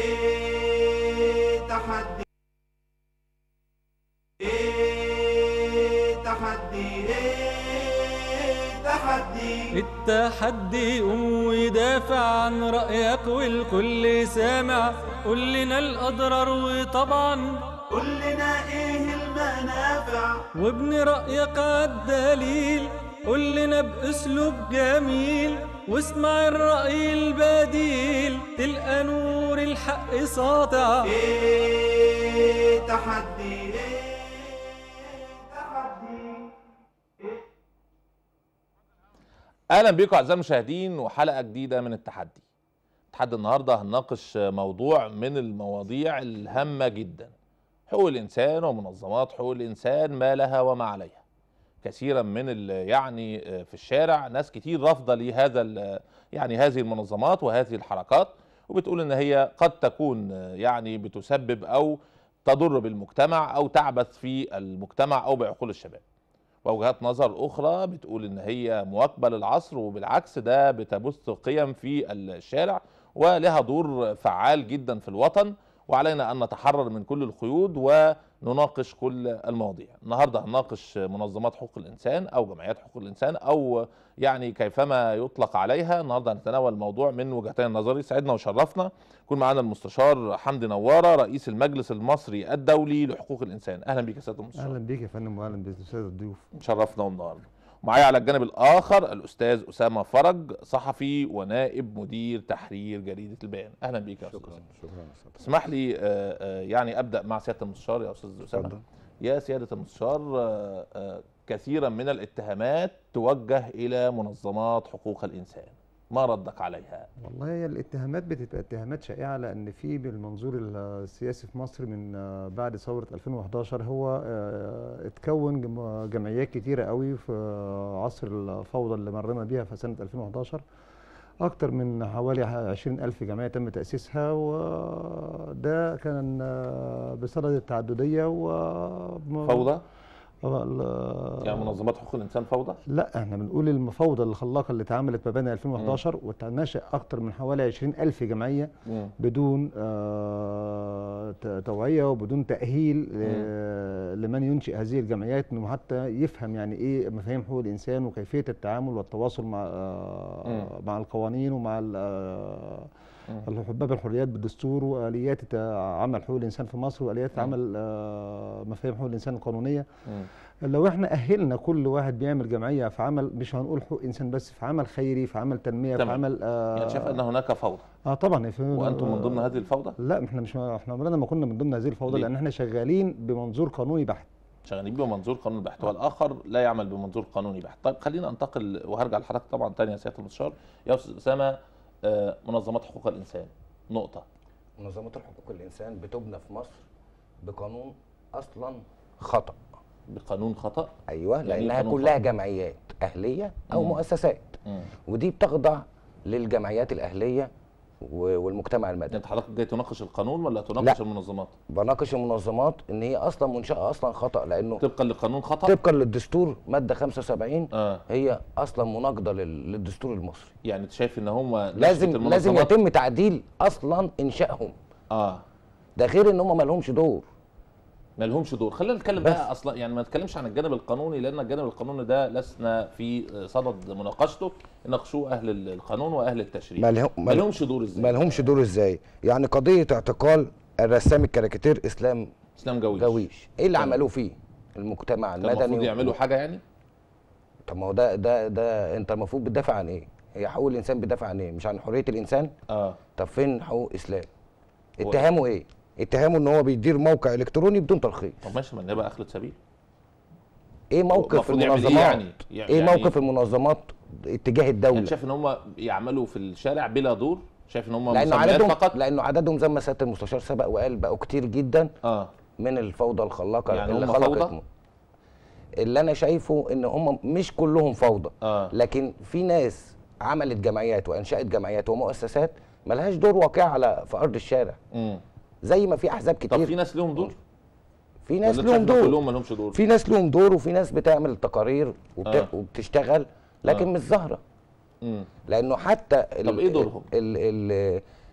تحدي إيه تحدي إيه تحدي التحدي قوم ودافع عن رأيك والكل سامع قول لنا الأضرار وطبعا قول لنا إيه المنافع وابن رأيك عالدليل قول لنا بأسلوب جميل واسمع الرأي البديل تلقى نور الحق ساطع إيه تحدي إيه تحدي اهلا بيكم اعزائي المشاهدين وحلقه جديده من التحدي تحدي النهارده هنناقش موضوع من المواضيع الهامه جدا حقوق الانسان ومنظمات حقوق الانسان ما لها وما عليها كثيرا من ال- يعني في الشارع ناس كتير رافضه لهذا ال- يعني هذه المنظمات وهذه الحركات وبتقول ان هي قد تكون يعني بتسبب او تضر بالمجتمع او تعبث في المجتمع او بعقول الشباب ووجهات نظر اخرى بتقول ان هي مواكبه للعصر وبالعكس ده بتبث قيم في الشارع ولها دور فعال جدا في الوطن وعلينا ان نتحرر من كل القيود ونناقش كل المواضيع النهارده هنناقش منظمات حقوق الانسان او جمعيات حقوق الانسان او يعني كيفما يطلق عليها النهارده هنتناول الموضوع من وجهتين النظر سعدنا وشرفنا يكون معانا المستشار حمدي نواره رئيس المجلس المصري الدولي لحقوق الانسان اهلا بك يا سياده المستشار اهلا بيك يا فندم واهلا بالساده الضيوف شرفنا ومنورنا ومعايا على الجانب الاخر الاستاذ اسامه فرج صحفي ونائب مدير تحرير جريده البيان اهلا بيك يا استاذ أسامة. شكرا اسمح لي آه، آه، يعني ابدا مع سياده المستشار يا استاذ اسامه اتفضل. يا سياده المستشار آه، آه، كثيرا من الاتهامات توجه الى منظمات حقوق الانسان ما ردك عليها والله هي الاتهامات بتبقى اتهامات شائعه لان في بالمنظور السياسي في مصر من آه، بعد ثوره 2011 هو آه، اتكون جم- جمعيات كتيره قوي في آه، عصر الفوضى اللي مرينا بيها في سنه 2011 اكتر من حوالي 20 الف جمعيه تم تاسيسها وده كان آه، بسبب التعدديه و فوضى ال- يعني منظمات حقوق الانسان فوضى لا احنا بنقول المفاوضه الخلاقه اللي اتعملت ما بين 2011 وتنشأ اكتر من حوالي 20 الف جمعيه مم. بدون آه، ت- توعيه وبدون تاهيل آه، لمن ينشئ هذه الجمعيات انه حتى يفهم يعني ايه مفاهيم حقوق الانسان وكيفيه التعامل والتواصل مع آه، مم. مع القوانين ومع ال- آه، مم. حباب الحريات بالدستور واليات تع- عمل حقوق الانسان في مصر واليات مم. عمل آه، مفاهيم حقوق الانسان القانونيه مم. لو احنا اهلنا كل واحد بيعمل جمعيه في عمل مش هنقول حقوق انسان بس في عمل خيري في عمل تنميه في تمام. عمل آه يعني شايف ان هناك فوضى اه طبعا في وانتم من ضمن هذه الفوضى لا احنا مش احنا عمرنا ما كنا من ضمن هذه الفوضى ليه؟ لان احنا شغالين بمنظور قانوني بحت شغالين بمنظور قانون البحث والاخر لا يعمل بمنظور قانوني بحت طيب خلينا انتقل وهرجع لحضرتك طبعا تاني يا سياده المستشار يا استاذ اسامه آه، منظمات حقوق الانسان نقطه منظمات حقوق الانسان بتبنى في مصر بقانون اصلا خطا بقانون خطا ايوه يعني لانها قانون كلها خطأ؟ جمعيات اهليه او مم. مؤسسات مم. ودي بتخضع للجمعيات الاهليه و- والمجتمع المدني انت حضرتك جاي تناقش القانون ولا تناقش لا. المنظمات بناقش المنظمات ان هي اصلا منشاه اصلا خطا لانه طبقا لقانون خطا طبقا للدستور ماده 75 اه هي اصلا مناقضه لل- للدستور المصري يعني انت شايف ان هم لازم لازم يتم تعديل اصلا انشائهم اه ده غير ان هم ما لهمش دور ما لهمش دور خلينا نتكلم بس. بقى اصلا يعني ما نتكلمش عن الجانب القانوني لان الجانب القانوني ده لسنا في صدد مناقشته يناقشوه اهل القانون واهل التشريع ما لهم- ما لهمش دور ازاي ما لهمش دور ازاي يعني قضيه اعتقال الرسام الكاريكاتير اسلام اسلام جويش جويش ايه اللي تمام. عملوه فيه المجتمع كان المدني المفروض و- يعملوا حاجه يعني طب ما هو ده ده ده انت المفروض بتدافع عن ايه هي حقوق الانسان بتدافع عن ايه مش عن حريه الانسان اه طب فين حقوق اسلام هو- اتهامه ايه اتهامه ان هو بيدير موقع الكتروني بدون ترخيص طب ماشي ما نبقى اخلة سبيل ايه موقف المفروض يعمل إيه المنظمات يعني؟ يعني- ايه يعني- موقف المنظمات اتجاه الدوله انت شايف ان هم يعملوا في الشارع بلا دور شايف ان هم لانه مسميات عددهم فقط لانه عددهم زي ما سياده المستشار سبق وقال بقوا كتير جدا اه من الفوضى الخلاقه يعني اللي هم خلقت فوضى؟ م- اللي انا شايفه ان هم مش كلهم فوضى اه لكن في ناس عملت جمعيات وانشات جمعيات ومؤسسات ملهاش دور واقع على في ارض الشارع امم زي ما في احزاب طب كتير في ناس لهم دور في ناس ولا أنت لهم شايف إن دور كلهم ما لهمش دور في ناس لهم دور وفي ناس بتعمل تقارير وبت... آه. وبتشتغل لكن آه. مش ظاهره امم لانه حتى ال... طب إيه دورهم؟ ال... ال...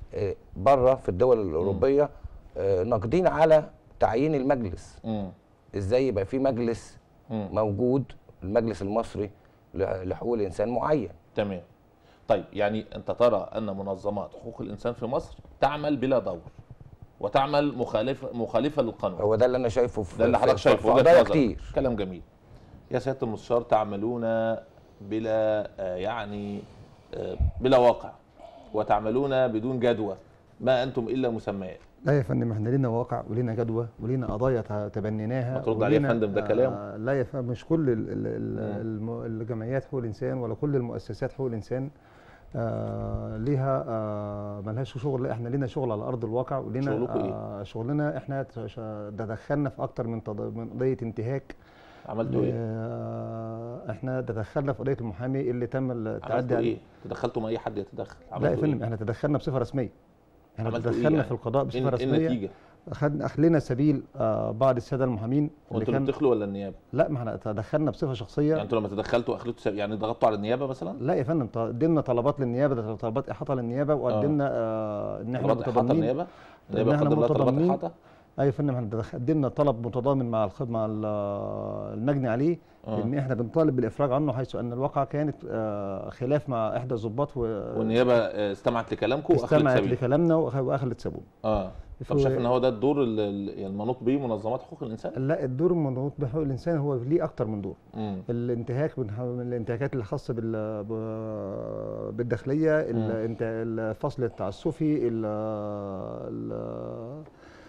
آه، بره في الدول الاوروبيه آه، ناقدين على تعيين المجلس مم. ازاي يبقى في مجلس مم. موجود المجلس المصري ل- لحقوق الانسان معين تمام طيب يعني انت ترى ان منظمات حقوق الانسان في مصر تعمل بلا دور وتعمل مخالفه مخالفه للقانون هو ده اللي انا شايفه في ده اللي في- حضرتك في- شايفه في وجهة قضايا نظرك. كتير كلام جميل يا سياده المستشار تعملون بلا آه، يعني آه، بلا واقع وتعملون بدون جدوى ما انتم الا مسميات لا يا فندم احنا لينا واقع ولينا جدوى ولينا قضايا ت- تبنيناها ما ترد عليه يا ولينا- فندم، ده كلام. آه لا يا فندم مش كل ال- ال- ال- الم- الجمعيات حقوق الانسان ولا كل المؤسسات حقوق الانسان آه ليها آه ملهاش شغل لا احنا لينا شغل على ارض الواقع ولينا شغلكم إيه؟ آه شغلنا احنا تش- تدخلنا في اكتر من تض- من قضيه انتهاك عملتوا ايه؟ آه احنا تدخلنا في قضيه المحامي اللي تم التعدي عملتوا عليه ايه؟ تدخلتم اي حد يتدخل لا يا عملتوا فندم ايه؟ احنا تدخلنا بصفه رسميه احنا عملتوا إيه تدخلنا يعني؟ في القضاء ايه بصفه إيه رسميه النتيجه؟ أخد أخلينا سبيل آه بعض السادة المحامين اللي وانتوا اللي كان بتخلوا ولا النيابه؟ لا ما احنا تدخلنا بصفة شخصية يعني انتوا لما تدخلتوا اخلتوا سب- يعني ضغطتوا على النيابه مثلا؟ لا يا فندم قدمنا طلبات للنيابة ده طلبات إحاطة للنيابة وقدمنا آه ان احنا طلبات احاطه متضامنين النيابه؟ إن النيابه إحنا قدر لها طلبات متضامنين. احاطه؟ ايوه يا فندم احنا دخ- قدمنا طلب متضامن مع الخ... مع ال- المجني عليه آه. ان احنا بنطالب بالافراج عنه حيث ان الواقعه كانت آه خلاف مع احدى الضباط و... والنيابه آه، استمعت لكلامكم واخلت استمعت سبيل لكلامنا وأخ- واخلت سبيل اه طب في- شايف ان هو ده الدور ال- ال- المنوط به منظمات حقوق الانسان؟ لا الدور المنوط بحقوق الانسان هو ليه اكتر من دور امم الانتهاك من من الانتهاكات الخاصه بال ب- بالداخليه الانت- الفصل التعسفي ال- ال-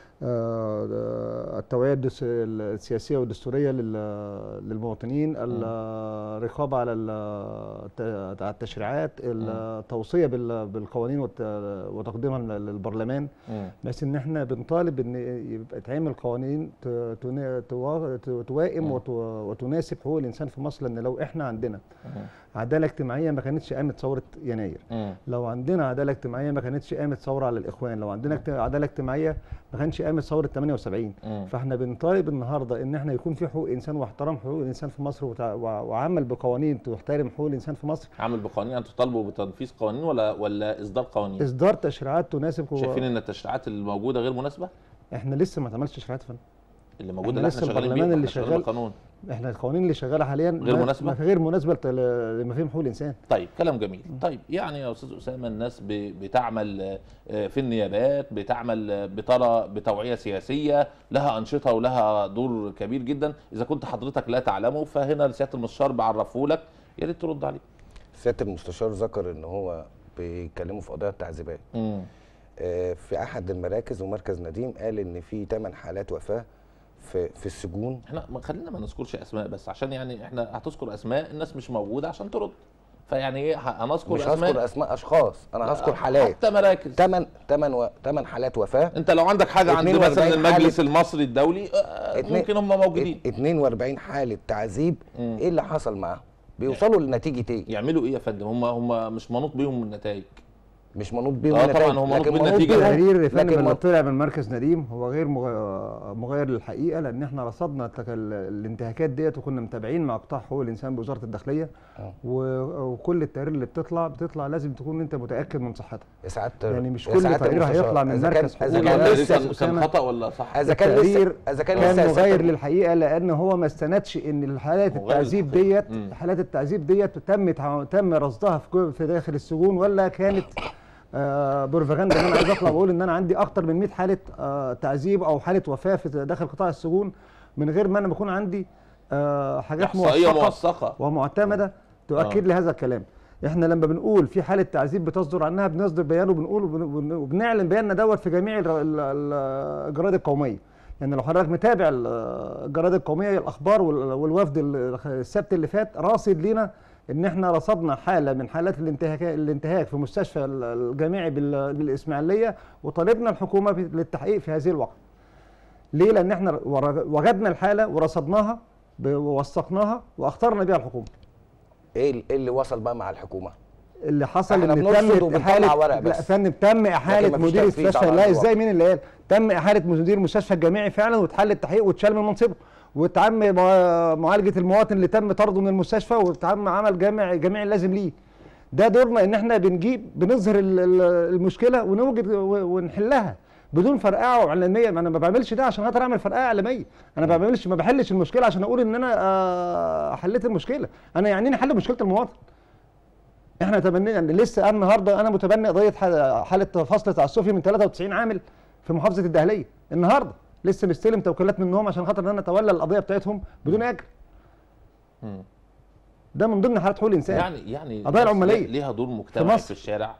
آه، التوعيه الدس- السياسيه والدستوريه لل- للمواطنين الرقابه على الت- على التشريعات التوصيه بال- بالقوانين وت- وتقديمها للبرلمان امم بس ان احنا بنطالب ان يبقى تعمل قوانين ت- تنا- توا- ت- توائم وت- وتناسب حقوق الانسان في مصر لان لو احنا عندنا عداله اجتماعيه ما كانتش قامت ثوره يناير امم لو عندنا عداله اجتماعيه ما كانتش قامت ثوره على الاخوان لو عندنا اجت- عداله اجتماعيه ما كانش قامت ثوره 78 مم. فاحنا بنطالب النهارده ان احنا يكون في حقوق انسان واحترام حقوق الانسان في مصر وتع- وع- وعمل بقوانين تحترم حقوق الانسان في مصر عامل بقوانين انتوا تطالبوا بتنفيذ قوانين ولا ولا اصدار قوانين؟ اصدار تشريعات تناسب حقوق- شايفين ان التشريعات الموجوده غير مناسبه؟ احنا لسه ما اتعملش تشريعات فن اللي موجوده إحنا اللي لسه احنا شغالين البرلمان بيها اللي احنا شغالين شغال- بالقانون احنا القوانين اللي شغاله حاليا غير ما- مناسبة؟ ما غير مناسبه لت- لمفاهيم حقوق الانسان طيب كلام جميل طيب يعني يا استاذ اسامه الناس ب- بتعمل آه، في النيابات بتعمل آه، بترى بتوعيه سياسيه لها انشطه ولها دور كبير جدا اذا كنت حضرتك لا تعلمه فهنا لسياده المستشار بعرفه لك يا ريت ترد عليه سياده المستشار ذكر ان هو بيتكلموا في قضايا التعذيبات امم آه، في احد المراكز ومركز نديم قال ان في 8 حالات وفاه في في السجون احنا ما خلينا ما نذكرش اسماء بس عشان يعني احنا هتذكر اسماء الناس مش موجوده عشان ترد فيعني ايه ه- هنذكر مش اسماء هذكر اسماء اشخاص انا هذكر حالات حتى مراكز 8 8 و... 8 حالات وفاه انت لو عندك حاجه عند 42 مثلا المجلس حالة. المصري الدولي آه، اتنين- ممكن هم موجودين 42 حاله تعذيب مم. ايه اللي حصل معاهم بيوصلوا لنتيجه ايه يعملوا ايه يا فندم هم هم مش منوط بيهم النتائج مش منوط بيهم آه، النتائج، طبعاً هو منوط لكن بالنتيجة. بيهم- التقرير اللي فندم لكن اللي من- طلع من مركز نديم هو غير مغ- مغاير للحقيقه لان احنا رصدنا التك- ال- الانتهاكات ديت وكنا متابعين مع قطاع حقوق الانسان بوزاره الداخليه آه. و- وكل التقارير اللي بتطلع بتطلع لازم تكون انت متاكد من صحتها ساعات يعني مش يا كل سعادة تقرير المستشار، هيطلع من إذا كان- مركز حقوق اذا ولا كان الإنسان. ده لسه كان كان أنا- خطا ولا صح اذا كان لسه التقرير اذا كان كان لسه مغاير سيادة- للحقيقه لان هو ما استندش ان الحالات مغاير التعذيب للحقيقة. ديت مم. حالات التعذيب ديت تم تع- تم رصدها في جو- في داخل السجون ولا كانت آه بروفاجندا ان انا عايز اطلع واقول ان انا عندي اكتر من 100 حاله آه تعذيب او حاله وفاه في داخل قطاع السجون من غير ما انا بكون عندي آه حاجات احصائيه موثقه موثقه ومعتمده تؤكد آه. لي هذا الكلام احنا لما بنقول في حاله تعذيب بتصدر عنها بنصدر بيان وبنقول وبن- وبن- وبنعلن بياننا دوت في جميع ال- ال- ال- الجرائد القوميه يعني لو حضرتك متابع ال- الجرائد القوميه الاخبار وال- والوفد ال- السبت اللي فات راصد لينا ان احنا رصدنا حاله من حالات الانتهاك الانتهاك في مستشفى ال- الجامعي بال- بالاسماعيليه وطالبنا الحكومه ب- للتحقيق في هذه الواقعه ليه لان احنا ور- وجدنا الحاله ورصدناها ب- ووثقناها واخترنا بيها الحكومه ايه ال- إيه اللي وصل بقى مع الحكومه اللي حصل إحنا ان بنرصد تم وبنطلع احاله ورق لا بس. فندم تم احاله مفيش مدير تنفيذ المستشفى على لا أرض ازاي مين اللي قال تم احاله مدير المستشفى الجامعي فعلا واتحل التحقيق واتشال من منصبه وتم مع- معالجه المواطن اللي تم طرده من المستشفى وتم عمل جامع جامعي لازم ليه ده دورنا ان احنا بنجيب بنظهر ال- ال- المشكله ونوجد و- ونحلها بدون فرقعه واعلاميه ما انا ما بعملش ده عشان خاطر اعمل فرقعه اعلاميه انا ما بعملش ما بحلش المشكله عشان اقول ان انا آه، حليت المشكله انا يعنيني حل مشكله المواطن احنا تبنينا يعني لسه أنا النهارده انا متبني قضيه ح- حاله فصل تعسفي من 93 عامل في محافظه الدهليه النهارده لسه مستلم توكيلات منهم عشان خاطر ان انا اتولى القضيه بتاعتهم بدون اجر مم. ده من ضمن حالات حقوق الانسان يعني يعني قضايا الناس العمالية. ليها دور مجتمعي مصر. في الشارع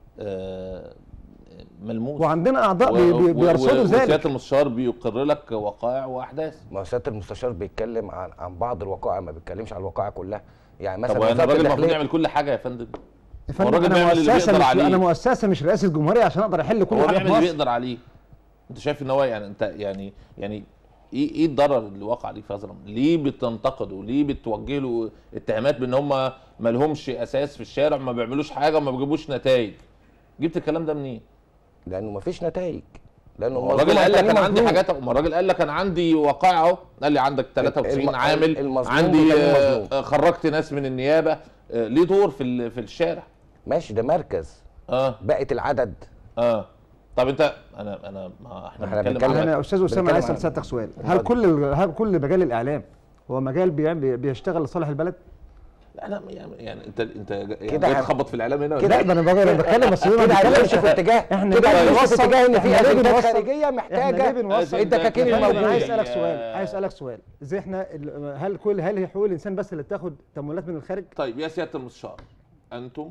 آه، ملموس وعندنا اعضاء و- بي- بي- و- بيرصدوا و- وسياده ذلك المستشار بيقر لك وقائع واحداث ما هو سياده المستشار بيتكلم عن عن بعض الوقائع ما بيتكلمش عن الوقائع كلها يعني مثلا طب يعني وزارة الراجل المفروض الداخلية- يعمل كل حاجه يا فندم يا فندم الراجل انا بيعمل اللي مؤسسه بيقدر مش عليه. انا مؤسسه مش رئاسه جمهوريه عشان اقدر احل كل هو حاجه بيعمل في اللي مصر بيقدر عليه انت شايف ان هو يعني انت يعني يعني ايه ايه الضرر اللي وقع عليه في هذا الامر؟ ليه بتنتقده؟ ليه بتوجه له اتهامات بان هم ما لهمش اساس في الشارع ما بيعملوش حاجه وما بيجيبوش نتائج؟ جبت الكلام ده منين؟ لانه ما فيش نتائج لانه هو الراجل المظلوم قال لك التاني انا عندي مظلوم. حاجات ما الراجل قال لك انا عندي وقائع اهو قال لي عندك 93 الم- عامل المظلوم عندي والتاني آه، مظلوم. آه، خرجت ناس من النيابه آه، ليه دور في ال- في الشارع ماشي ده مركز اه بقت العدد اه طب انت انا انا ما احنا احنا بنتكلم بنتكلم عن انا يا استاذ اسامه بنتكلم عايز عن- اسال سيادتك سؤال هل اتفضل. كل ال- هل كل مجال الاعلام هو مجال بيعمل بيشتغل لصالح البلد؟ لا لا يعني, يعني انت انت يعني كده جاي هن- تخبط في الاعلام هنا ولا كده إيه؟ لا ده انا بقى- أنا بتكلم بس كده هنمشي في اتجاه احنا كده ليه هنمشي في بنوصل- اتجاه ان احنا في ليه اجندات بنوصل- خارجيه احنا محتاجه ليه بنوصل الدكاكين يا فندم، انا الموجوده عايز يعني- اسالك سؤال عايز اسالك سؤال ازاي احنا ال- هل كل هل هي حقوق الانسان بس اللي بتاخد تمويلات من الخارج؟ طيب يا سياده المستشار انتم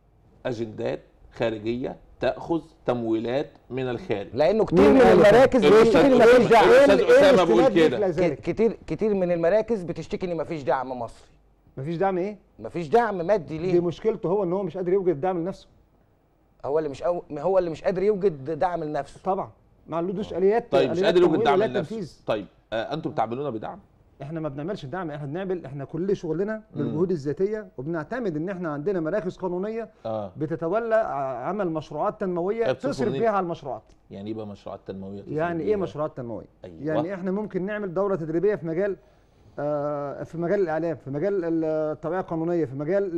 اجندات خارجيه تاخذ تمويلات من الخارج لانه كتير مين من قال لك؟ المراكز الأستاذ بتشتكي ان مفيش أسامة- دعم الأستاذ إيه أسامة بيقول الاستناد كده. مثل ذلك؟ ك- كتير كتير من المراكز بتشتكي ان مفيش دعم مصري مفيش دعم ايه؟ مفيش دعم مادي دي ليه مشكلته هو ان هو مش قادر يوجد دعم لنفسه هو اللي مش أو هو اللي مش قادر يوجد دعم لنفسه طبعا ما عندوش اليات طيب مش آليات قادر يوجد تمويل دعم وآليات لنفسه تنفيذ. طيب آه انتم تعملون بدعم احنا ما بنعملش دعم احنا بنعمل احنا كل شغلنا بالجهود الذاتيه وبنعتمد ان احنا عندنا مراكز قانونيه اه بتتولى ع- عمل مشروعات تنمويه طيب تصرف صفرني. بيها على المشروعات يعني ايه بقى مشروعات تنمويه تصل يعني ايه بيها؟ مشروعات تنمويه أيوة. يعني احنا ممكن نعمل دوره تدريبيه في مجال آه، في مجال الاعلام في مجال ال- التوعيه القانونيه في مجال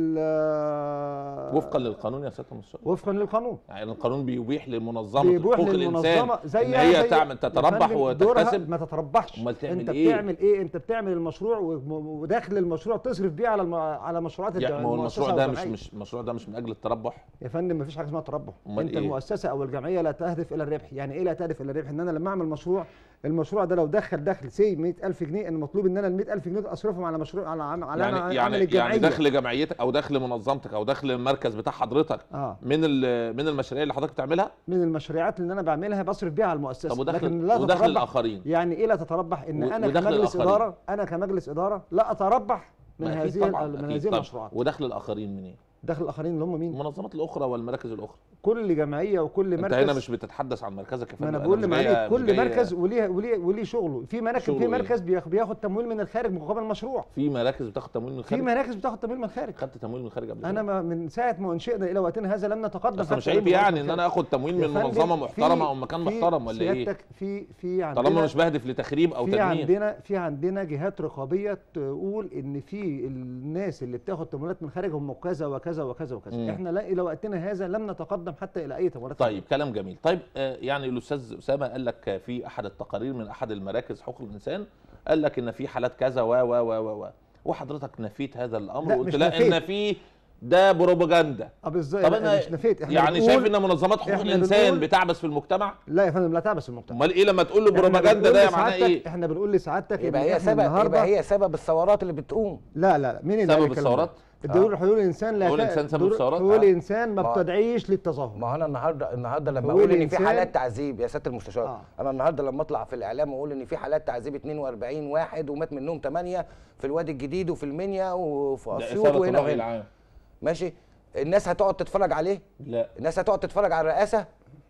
ال- وفقا للقانون يا سياده المستشار وفقا للقانون يعني القانون بيبيح لمنظمه بيبوح حقوق الانسان للمنظمه زي ان هي زي- تعمل يا تتربح فندم دورها وتكتسب ما تتربحش أمال تعمل انت إيه؟ بتعمل ايه انت بتعمل المشروع وم- وداخل المشروع تصرف بيه على الم... على مشروعات الد- يعني ما هو المؤسسة المشروع ده مش والجمعية. مش المشروع ده مش من اجل التربح يا فندم مفيش حاجه اسمها تربح أمال انت إيه؟ المؤسسه او الجمعيه لا تهدف الى الربح يعني ايه لا تهدف الى الربح ان انا لما اعمل مشروع المشروع ده لو دخل دخل سي 100000 جنيه انا مطلوب ان انا ال 100000 جنيه دول اصرفهم على مشروع على عم- على يعني أنا يعني عمل الجمعيه يعني دخل جمعيتك او دخل منظمتك او دخل المركز بتاع حضرتك اه من ال- من المشاريع اللي حضرتك بتعملها من المشاريعات اللي انا بعملها بصرف بيها على المؤسسه طب ودخل لكن لا ودخل تتربح الاخرين يعني ايه لا تتربح ان و- انا ودخل كمجلس الآخرين. اداره انا كمجلس اداره لا اتربح من ما أكيد هذه طبعاً، ال- من أكيد هذه طبعاً. المشروعات ودخل الاخرين منين؟ دخل الاخرين اللي هم مين المنظمات الاخرى والمراكز الاخرى كل جمعيه وكل انت مركز هنا مش بتتحدث عن مركزك يا ما فندم انا بقول مش لمعاليك جاي- مش كل جاي- مركز وليه وليه وليه شغله في مركز شغله في إيه؟ مركز بياخ- بياخد تمويل من الخارج مقابل مشروع في مراكز بتاخد تمويل من في الخارج مراكز بتاخد تمويل من الخارج خدت تمويل من الخارج قبل انا كده ما من ساعه ما انشئنا الى وقتنا هذا لم نتقدم اصل مش حتى عيب إلى يعني ان الخارج. انا اخد تمويل يا من فندم، منظمه في- محترمه او مكان في محترم ولا ايه؟ سيادتك في في عندنا طالما مش بهدف لتخريب او في تدمير عندنا في عندنا جهات رقابيه تقول ان في الناس اللي بتاخد تمويلات من الخارج هم كذا وكذا وكذا وكذا مم. احنا لا الى وقتنا هذا لم نتقدم حتى الى اي تمويلات طيب كلام جميل طيب آه، يعني الاستاذ اسامه قال لك في احد التقارير من احد المراكز حقوق الانسان قال لك ان في حالات كذا و و و و و وحضرتك نفيت هذا الامر لا، وقلت مش لا نفيت. ان في ده بروباجندا اه بالظبط طب انا انا مش نفيت احنا يعني بنقول- شايف ان منظمات حقوق إحنا الانسان بنقول- بتعبث في المجتمع لا يا فندم لا تعبس المجتمع امال ايه لما تقول له إحنا بروباجندا بنقول ده معناه لسعادتك- ايه احنا بنقول لسعادتك يبقى إن هي إحنا سبب النهاردة- يبقى هي سبب الثورات اللي بتقوم لا لا لا مين اللي سبب قال الكلام ده؟ الثورات؟ الدول حقوق الانسان لا حقوق تا- الإنسان سبب دول- الثورات؟ حقوق آه. الانسان ما ما- بتدعيش للتظاهر ما هو انا النهارده النهارده لما هو اقول ان في الإنسان- حالات تعذيب يا سياده المستشار آه. انا النهارده لما اطلع في الاعلام واقول ان في حالات تعذيب 42 واحد ومات منهم 8 في الوادي الجديد وفي المنيا وفي ده اسيوط اثاره وهنا الراي وهنا العام ماشي الناس هتقعد تتفرج عليه لا الناس هتقعد تتفرج على الرئاسه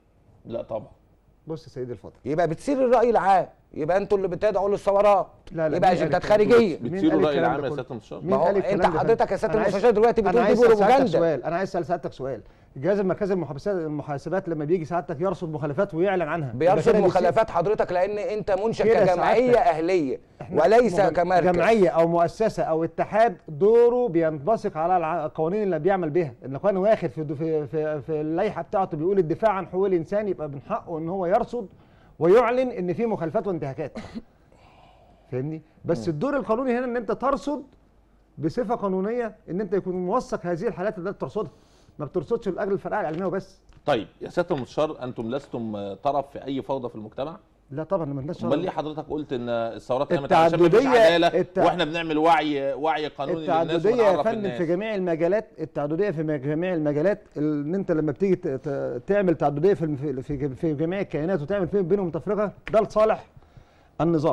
لا طبعا بص يا سيدي الفاضل يبقى بتثير الراي العام يبقى انتوا اللي بتدعوا للثورات لا لا يبقى مين قال اجندات الكلام ده؟ خارجيه مين بتثيروا قال الراي الكلام العام ده يا كله؟ سياده المستشار مين ما هو قال انت الكلام ده حضرتك يا فندم؟ سيادة أنا عايز- المستشار دلوقتي أنا بتقول دي عايز أسأل سعادتك بروباجندا. سؤال انا عايز اسال سعادتك سؤال الجهاز المركزي المحاسبات المحاسبات لما بيجي سعادتك يرصد مخالفات ويعلن عنها يبقى بيرصد كده بيسيب- مخالفات حضرتك لان انت منشا كده كجمعيه سعادتك. اهليه إحنا وليس مج- كمركز جمعيه او مؤسسه او اتحاد دوره بينبثق على الع- القوانين اللي بيعمل بها ان كان واخد في في في, في اللائحه بتاعته بيقول الدفاع عن حقوق الانسان يبقى من حقه ان هو يرصد ويعلن ان في مخالفات وانتهاكات فاهمني بس الدور القانوني هنا ان انت ترصد بصفه قانونيه ان انت يكون موثق هذه الحالات اللي انت بترصدها ما بترصدش لاجل الفرقعه العلميه وبس طيب يا سياده المستشار انتم لستم آه، طرف في اي فوضى في المجتمع لا طبعا ما لناش امال ليه حضرتك قلت ان الثورات قامت علشان مفيش التعددية- عداله التع- واحنا بنعمل وعي وعي قانوني للناس التعدديه يا ونعرف فندم الناس في جميع المجالات التعدديه في جميع المجالات ال- ان انت لما بتيجي ت- ت- تعمل تعدديه في الم- في في- في جميع الكيانات وتعمل فيهم بينهم تفرقه ده لصالح النظام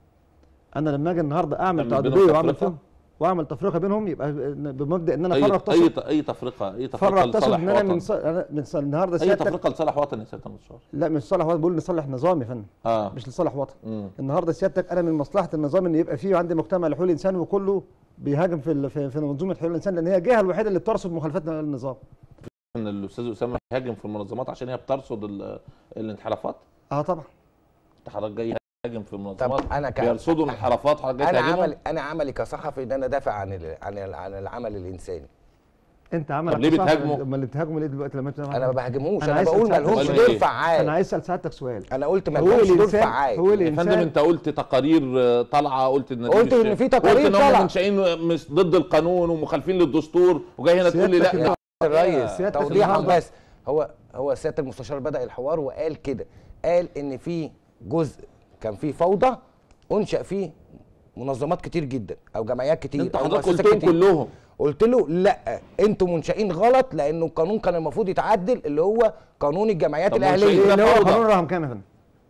انا لما اجي النهارده اعمل تعمل بينهم تعدديه واعمل تفرقة؟ فيهم واعمل تفرقه بينهم يبقى بمبدا ان انا اي افرق اي تصل اي تفرقه اي تفرقه فرق تصل لصالح ان انا من وطن ص... أنا من ص... النهارده اي سيادتك تفرقه لصالح وطن يا سياده المستشار لا مش صالح وطن بقول لصالح نظام يا فندم اه مش لصالح وطن مم. النهارده سيادتك انا من مصلحه النظام ان يبقى فيه عندي مجتمع لحقوق الانسان وكله بيهاجم في ال- في, في منظومه حقوق الانسان لان هي الجهه الوحيده اللي بترصد مخالفات النظام ان الاستاذ اسامه يهاجم في المنظمات عشان هي بترصد ال- الانحرافات اه طبعا انت حضرتك جاي يهاجم في المنظمات طب انا ك... بيرصدوا الانحرافات حضرتك جاي انا تهاجمهم عملي انا عملي كصحفي ان انا دافع عن ال... عن ال... عن العمل الانساني انت عملك طب ليه صح، بتهاجمه؟ امال اللي بتهاجمه ليه دلوقتي لما انت انا ما بهاجموش أنا انا, عايز بقول أسألك ملهمش سؤال. دور إيه؟ فعال انا عايز اسال سعادتك سؤال انا قلت حقوق ملهمش دور الانسان فعال حقوق يا فندم الانسان انت قلت تقارير آه، طالعه قلت ان دي قلت مش- إن في تقارير قلت ان هم طالعة. منشئين مش ضد القانون ومخالفين للدستور وجاي هنا تقول لي سيادتك لا الرئيس سيادتك توضيحا النهاردة- بس هو هو سياده المستشار بدا الحوار وقال كده قال ان في جزء كان فيه فوضى انشا فيه منظمات كتير جدا او جمعيات كتير انت أو حضرتك مؤسسات قلتهم كتير. كلهم قلت له لا انتوا منشئين غلط لانه القانون كان المفروض يتعدل اللي هو قانون الجمعيات طب الاهليه منشئين اللي هو فوضى. قانون رقم كام يا فندم؟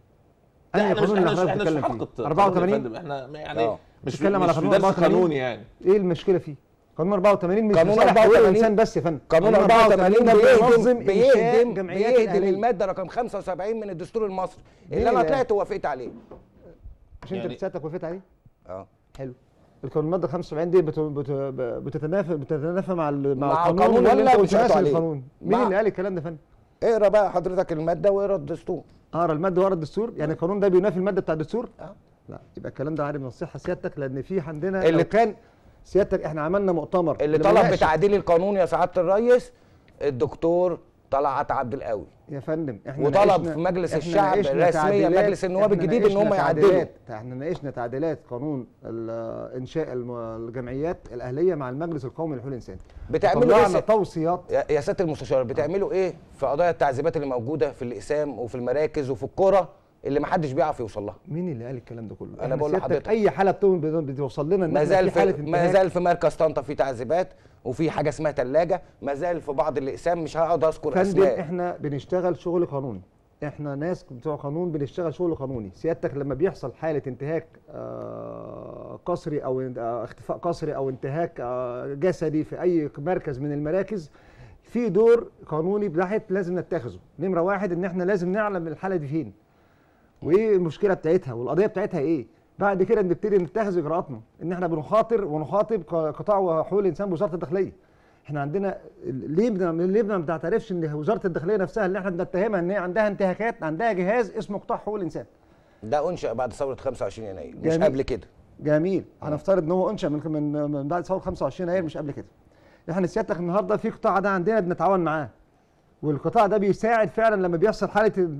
لا أنهي احنا مش قانون اللي احنا مش حضرتك احنا مش في بتتكلم حلقه فيه؟ قانون 84 يا فندم. احنا يعني اه. مش بتتكلم على مش في قانون درس 84 قانوني يعني ايه المشكله فيه؟ قانون 84 مش قانون لصالح حقوق 84 الانسان بس يا فندم قانون 84 ده بيهدم بينظم إنشاء بيهدم جمعيات بيهدم الأهلية. الماده رقم 75 من الدستور المصري مين اللي انا اللي طلعت ووافقت عليه مش انت يعني- سيادتك وافقت عليه؟ اه حلو القانون الماده 75 دي بت- بت- بتتنافى بتتنافى مع ال- مع مع القانون القانون اللي ولا انت انتوا قلت بتشتغلوا ناسي عليه. القانون مين مع- اللي قال الكلام ده يا فندم؟ اقرا بقى حضرتك الماده واقرا الدستور اقرا الماده ورا الدستور يعني القانون ده بينافي الماده بتاع الدستور؟ اه لا يبقى الكلام ده عارف من الصحه سيادتك لان في عندنا اللي- اللي كان سيادتك احنا عملنا مؤتمر اللي لما طلب ناقش- بتعديل القانون يا سعاده الريس الدكتور طلعت عبد القوي يا فندم احنا وطلب ناقشنا- في مجلس احنا الشعب ناقشنا رسميا تعديلات- مجلس النواب احنا الجديد ان هم ناقشنا يعدلوا تعديلات- احنا ناقشنا تعديلات قانون ال- انشاء الم- الجمعيات الاهليه مع المجلس القومي لحقوق الانسان بتعملوا ايه طلعنا س- توصيات يا يا سياده المستشار بتعملوا ايه في قضايا التعذيبات اللي موجوده في الاقسام وفي المراكز وفي القرى اللي ما حدش بيعرف يوصل لها مين اللي قال الكلام ده كله؟ أنا إحنا بقول سيادتك لحضرتك. اي حاله بتو- بتوصل لنا ان ما إحنا زال في حاله في ما انتهاك. زال في مركز طنطا في تعذيبات وفي حاجه اسمها ثلاجه ما زال في بعض الاقسام مش هقعد اذكر فندم اسماء احنا بنشتغل شغل قانوني احنا ناس بتوع قانون بنشتغل شغل قانوني سيادتك لما بيحصل حاله انتهاك آه، قسري او ان- آه، اختفاء قسري او انتهاك آه، جسدي في اي مركز من المراكز في دور قانوني بحث لازم نتخذه نمره واحد ان احنا لازم نعلم الحاله دي فين وايه المشكله بتاعتها والقضيه بتاعتها ايه بعد كده نبتدي نتخذ اجراءاتنا ان احنا بنخاطر ونخاطب ق- قطاع حقوق الانسان بوزاره الداخليه احنا عندنا ليه بن- ليه ما بنعترفش ان وزاره الداخليه نفسها اللي احنا بنتهمها ان هي عندها انتهاكات عندها جهاز اسمه قطاع حقوق الانسان ده انشا بعد ثوره 25 يناير مش جميل. قبل كده جميل هنفترض ان هو انشا من من من بعد ثوره 25 يناير مش قبل كده احنا سيادتك النهارده في قطاع ده عندنا بنتعاون معاه والقطاع ده بيساعد فعلا لما بيحصل حاله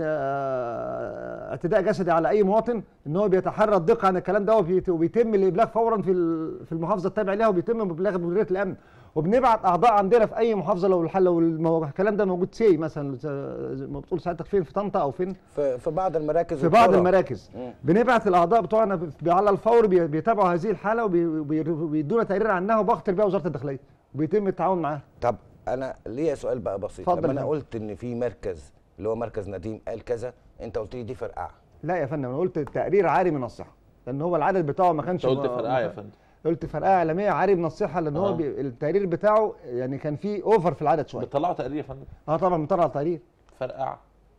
آه، اعتداء جسدي على اي مواطن ان هو بيتحرى الدقه عن الكلام ده وبيت- وبيتم الابلاغ فورا في ال- في المحافظه التابعه لها وبيتم ابلاغ مديريه الامن وبنبعت اعضاء عندنا في اي محافظه لو الحل لو المو- الكلام ده موجود سي مثلا زي ما بتقول ساعتك فين في طنطا او فين في في بعض المراكز في بعض والقرى. المراكز مم. بنبعت الاعضاء بتوعنا ب- على الفور بي- بيتابعوا هذه الحاله وبيدونا تقرير عنها وبخطر بيها وزاره الداخليه وبيتم التعاون معاها طب انا ليا سؤال بقى بسيط اتفضل لما انا يا قلت ان في مركز اللي هو مركز نديم قال كذا انت قلت لي دي فرقعه لا يا فندم انا قلت التقرير عاري من الصحه لان هو العدد بتاعه ما انت كانش قلت ما- فرقعه يا ما- فندم قلت فرقعه عالميه عاري من الصحه لان هو آه. بي التقرير بتاعه يعني كان فيه اوفر في العدد شويه بتطلعوا تقرير يا فندم اه طبعا بنطلع التقرير فرقعه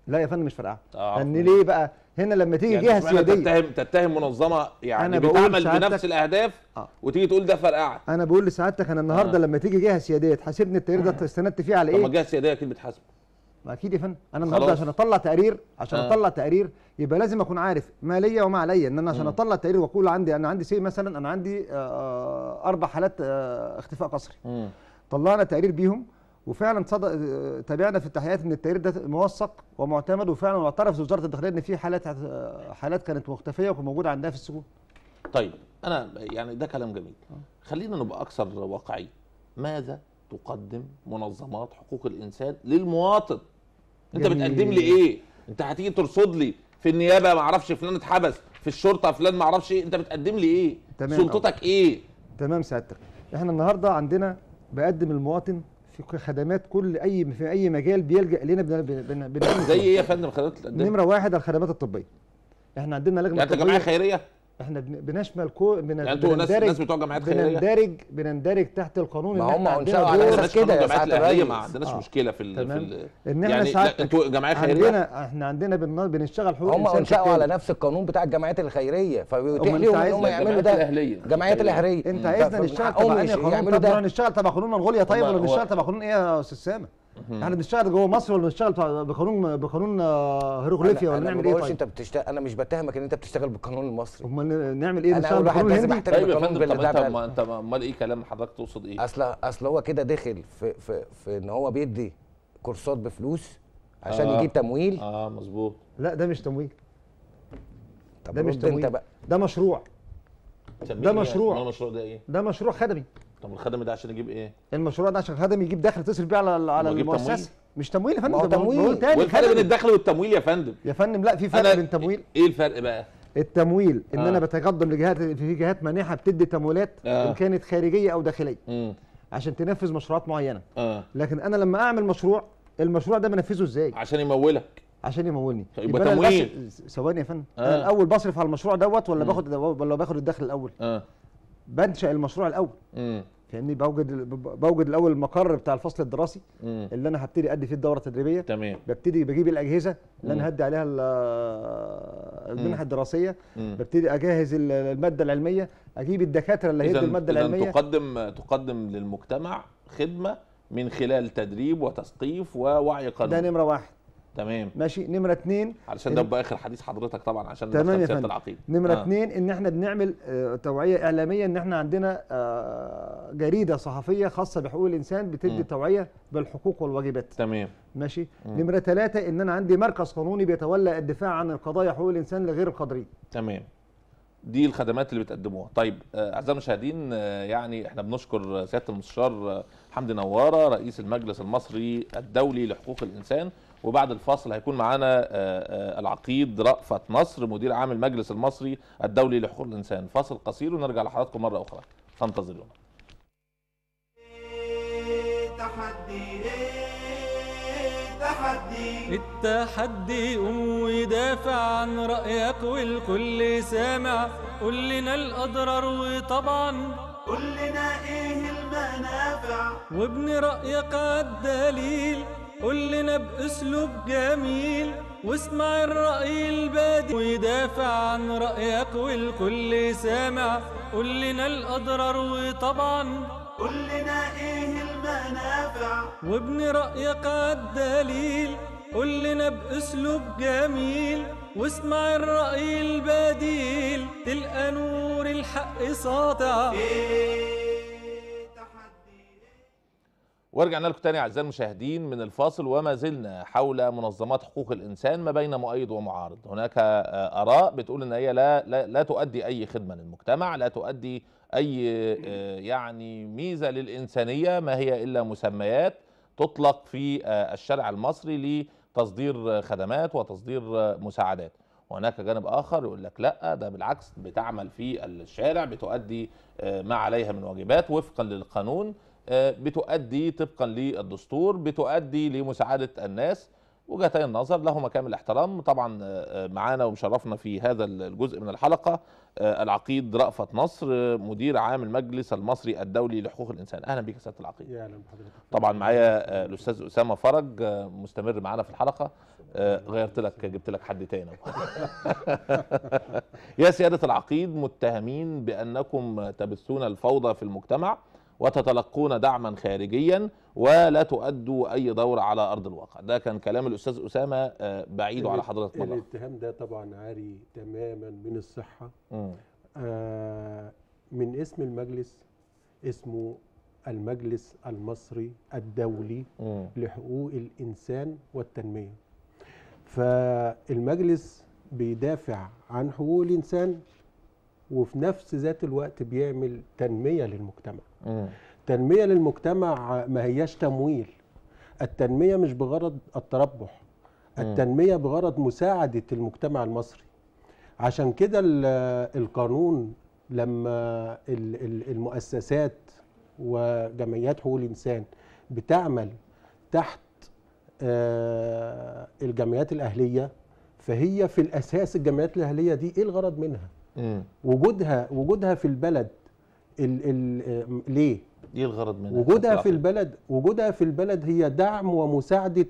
لا يا فندم مش فرقعه آه، لان عفواً. ليه بقى هنا لما تيجي يعني جهه اشمعنى سياديه تتهم تتهم منظمه يعني أنا بقول بتعمل سعادتك- بنفس الاهداف آه. وتيجي تقول ده فرقعه انا بقول لسعادتك انا النهارده آه. لما تيجي جهه سياديه تحاسبني التقرير ده استندت فيه على طب ما ايه؟ الجهه السياديه اكيد بتحاسبه ما اكيد يا فندم انا النهارده خلاص. عشان اطلع تقرير عشان آه. اطلع تقرير يبقى لازم اكون عارف ما ليا وما عليا ان انا عشان مم. اطلع تقرير واقول عندي انا عندي سي مثلا انا عندي آه، اربع حالات آه، اختفاء قسري مم. طلعنا تقرير بيهم وفعلا صدق آه، تابعنا في التحقيقات ان التقرير ده موثق ومعتمد وفعلا اعترف وزاره الداخليه ان في حالات آه، حالات كانت مختفيه وكانت موجوده عندها في السجون طيب انا يعني ده كلام جميل خلينا نبقى اكثر واقعيه ماذا تقدم منظمات حقوق الانسان للمواطن انت جميل. بتقدم لي ايه انت هتيجي ترصد لي في النيابه ما اعرفش فلان اتحبس في الشرطه فلان ما اعرفش ايه انت بتقدم لي ايه تمام سلطتك ايه تمام سعادتك احنا النهارده عندنا بقدم المواطن في خدمات كل اي في اي مجال بيلجا لنا بن- بن- بنعمل زي فيه. ايه يا فندم خدمات بتقدمها نمره واحد الخدمات الطبيه احنا عندنا لجنه يعني انت جمعيه طبية. خيريه احنا بن- بنشمل كو بن... يعني انتوا ناس ناس بتوع جمعيات خيريه بندرج بندرج تحت القانون ما ان هم احنا أنشأوا عندنا على دور- أساس مالناش كده قانون يا الجمعيات سعادة الاهليه الرئيس. ما عندناش آه. مشكله في ال... في تمام. ال... ان احنا يعني ساعات لا انتوا جمعيه خيريه عندنا احنا عندنا بن... بنشتغل حقوق هم الإنسان انشأوا في على التاني. نفس القانون بتاع الجمعيات الخيريه فبيتيح أمال أنت لهم ان عايز هم يعملوا الجمعيات ده الاهليه الجمعيات الاهليه انت عايزنا ف- نشتغل حقهم تبع يش- انهي قانون يعملوا طب نروح ده نشتغل تبع قانون منغوليا طيب هو- ولا هو- نشتغل تبع قانون ايه يا استاذ سامح احنا بنشتغل جوه مصر ولا بنشتغل تبع- بقانون بقانون آه، هيروغليفيا أنا- ولا أنا ما نعمل ايه بقولش طيب انت بتشتغل انا مش بتهمك ان انت بتشتغل بالقانون المصري امال نعمل ايه أنا نشتغل أول واحد بقانون لازم هندي أحترم طيب يا القانون فندم طب باللي انت ده ما انت ما- امال ايه كلام حضرتك تقصد ايه؟ اصل اصل هو كده دخل في في في ان هو بيدي كورسات بفلوس عشان آه. يجيب تمويل اه مظبوط لا ده مش تمويل طب ده مش رد انت تمويل بقى ده مشروع تسميه ده إيه؟ مشروع. امال المشروع ده ايه؟ ده مشروع خدمي طب الخدمه ده عشان يجيب ايه؟ المشروع ده عشان خدمي يجيب دخل تصرف بيه على على يجيب المؤسسه تمويل؟ مش تمويل يا فندم ما هو ده بقول- تمويل. بقول تاني والفرق بين خدمي. الدخل والتمويل يا فندم يا فندم لا في فرق أنا- بين تمويل ايه الفرق بقى؟ التمويل ان آه. انا بتقدم لجهات في جهات مانحه بتدي تمويلات آه. ان كانت خارجيه او داخليه امم عشان تنفذ مشروعات معينه اه لكن انا لما اعمل مشروع المشروع ده بنفذه ازاي عشان يمولك عشان يمولني يبقى أنا تمويل. الأس- ثواني يا فندم آه. انا الاول بصرف على المشروع دوت ولا مم. باخد ولا باخد الدخل الاول اه بنشا المشروع الاول امم فاهمني بوجد بوجد الاول المقر بتاع الفصل الدراسي امم اللي انا هبتدي ادي فيه الدوره التدريبيه تمام ببتدي بجيب الاجهزه اللي مم. انا هدي عليها ال- المنح الدراسيه مم. ببتدي اجهز ال- الماده العلميه اجيب الدكاتره اللي هيدوا اذا الماده اذا العلميه تقدم تقدم للمجتمع خدمه من خلال تدريب وتثقيف ووعي ده قانوني نمره واحد تمام ماشي نمره اتنين علشان ده يبقى اخر حديث حضرتك طبعا عشان تمام ندخل يا سياده فندم. العقيده نمرة آه. اتنين ان احنا بنعمل آه، توعية اعلامية ان احنا عندنا آه، جريدة صحفية خاصة بحقوق الانسان بتدي مم. توعية بالحقوق والواجبات تمام ماشي مم. نمرة ثلاثة ان انا عندي مركز قانوني بيتولى الدفاع عن القضايا حقوق الانسان لغير القادرين تمام دي الخدمات اللي بتقدموها طيب آه، اعزائي المشاهدين آه، يعني احنا بنشكر سياده المستشار آه، حمدي نواره رئيس المجلس المصري الدولي لحقوق الانسان وبعد الفاصل هيكون معانا آه، آه، العقيد رأفت نصر مدير عام المجلس المصري الدولي لحقوق الانسان فاصل قصير ونرجع لحضراتكم مره اخرى فانتظرونا تحدي إيه تحدي التحدي يقوم ويدافع عن رأيك والكل سامع قول لنا الأضرار وطبعا قول لنا ايه المنافع وابن رأيك عالدليل قول لنا بأسلوب جميل واسمع الرأي البادي ويدافع عن رأيك والكل سامع قول لنا الأضرار وطبعا قول لنا ايه المنافع وابن رأيك عالدليل قول لنا بأسلوب جميل واسمع الرأي البديل تلقى نور الحق ساطع ايه تحدي ورجعنا لكم تاني اعزائي المشاهدين من الفاصل وما زلنا حول منظمات حقوق الانسان ما بين مؤيد ومعارض هناك آه، اراء بتقول ان هي لا لا, لا تؤدي اي خدمه للمجتمع لا تؤدي اي آه، يعني ميزه للانسانيه ما هي الا مسميات تطلق في آه، الشارع المصري لتصدير آه، خدمات وتصدير آه، مساعدات وهناك جانب اخر يقول لك لا ده بالعكس بتعمل في الشارع بتؤدي آه، ما عليها من واجبات وفقا للقانون آه، بتؤدي طبقا للدستور بتؤدي لمساعده الناس وجهتي النظر لهما كامل الاحترام طبعا آه، آه، معانا ومشرفنا في هذا الجزء من الحلقه آه، العقيد رأفت نصر آه، مدير عام المجلس المصري الدولي لحقوق الانسان اهلا بك يا سياده العقيد يا اهلا بحضرتك طبعا معايا آه، الاستاذ اسامه فرج آه، مستمر معانا في الحلقه آه، غيرت لك جبت لك حد تاني يا سيادة العقيد متهمين بأنكم تبثون الفوضى في المجتمع وتتلقون دعما خارجيا ولا تؤدوا أي دور على أرض الواقع ده كان كلام الأستاذ أسامة آه، بعيده على حضرتك مرة الاتهام ده طبعا عاري تماما من الصحة مم. آه، من اسم المجلس اسمه المجلس المصري الدولي مم. لحقوق الإنسان والتنمية فالمجلس بيدافع عن حقوق الإنسان وفي نفس ذات الوقت بيعمل تنمية للمجتمع مم. تنمية للمجتمع ما هياش تمويل التنمية مش بغرض التربح التنمية بغرض مساعدة المجتمع المصري عشان كده ال- القانون لما ال- ال- المؤسسات وجمعيات حقوق الإنسان بتعمل تحت آه، الجمعيات الأهلية فهي في الأساس الجمعيات الأهلية دي إيه الغرض منها؟ مم. وجودها وجودها في البلد ال ال ليه؟ ايه الغرض منها وجودها في البلد وجودها في البلد هي دعم ومساعدة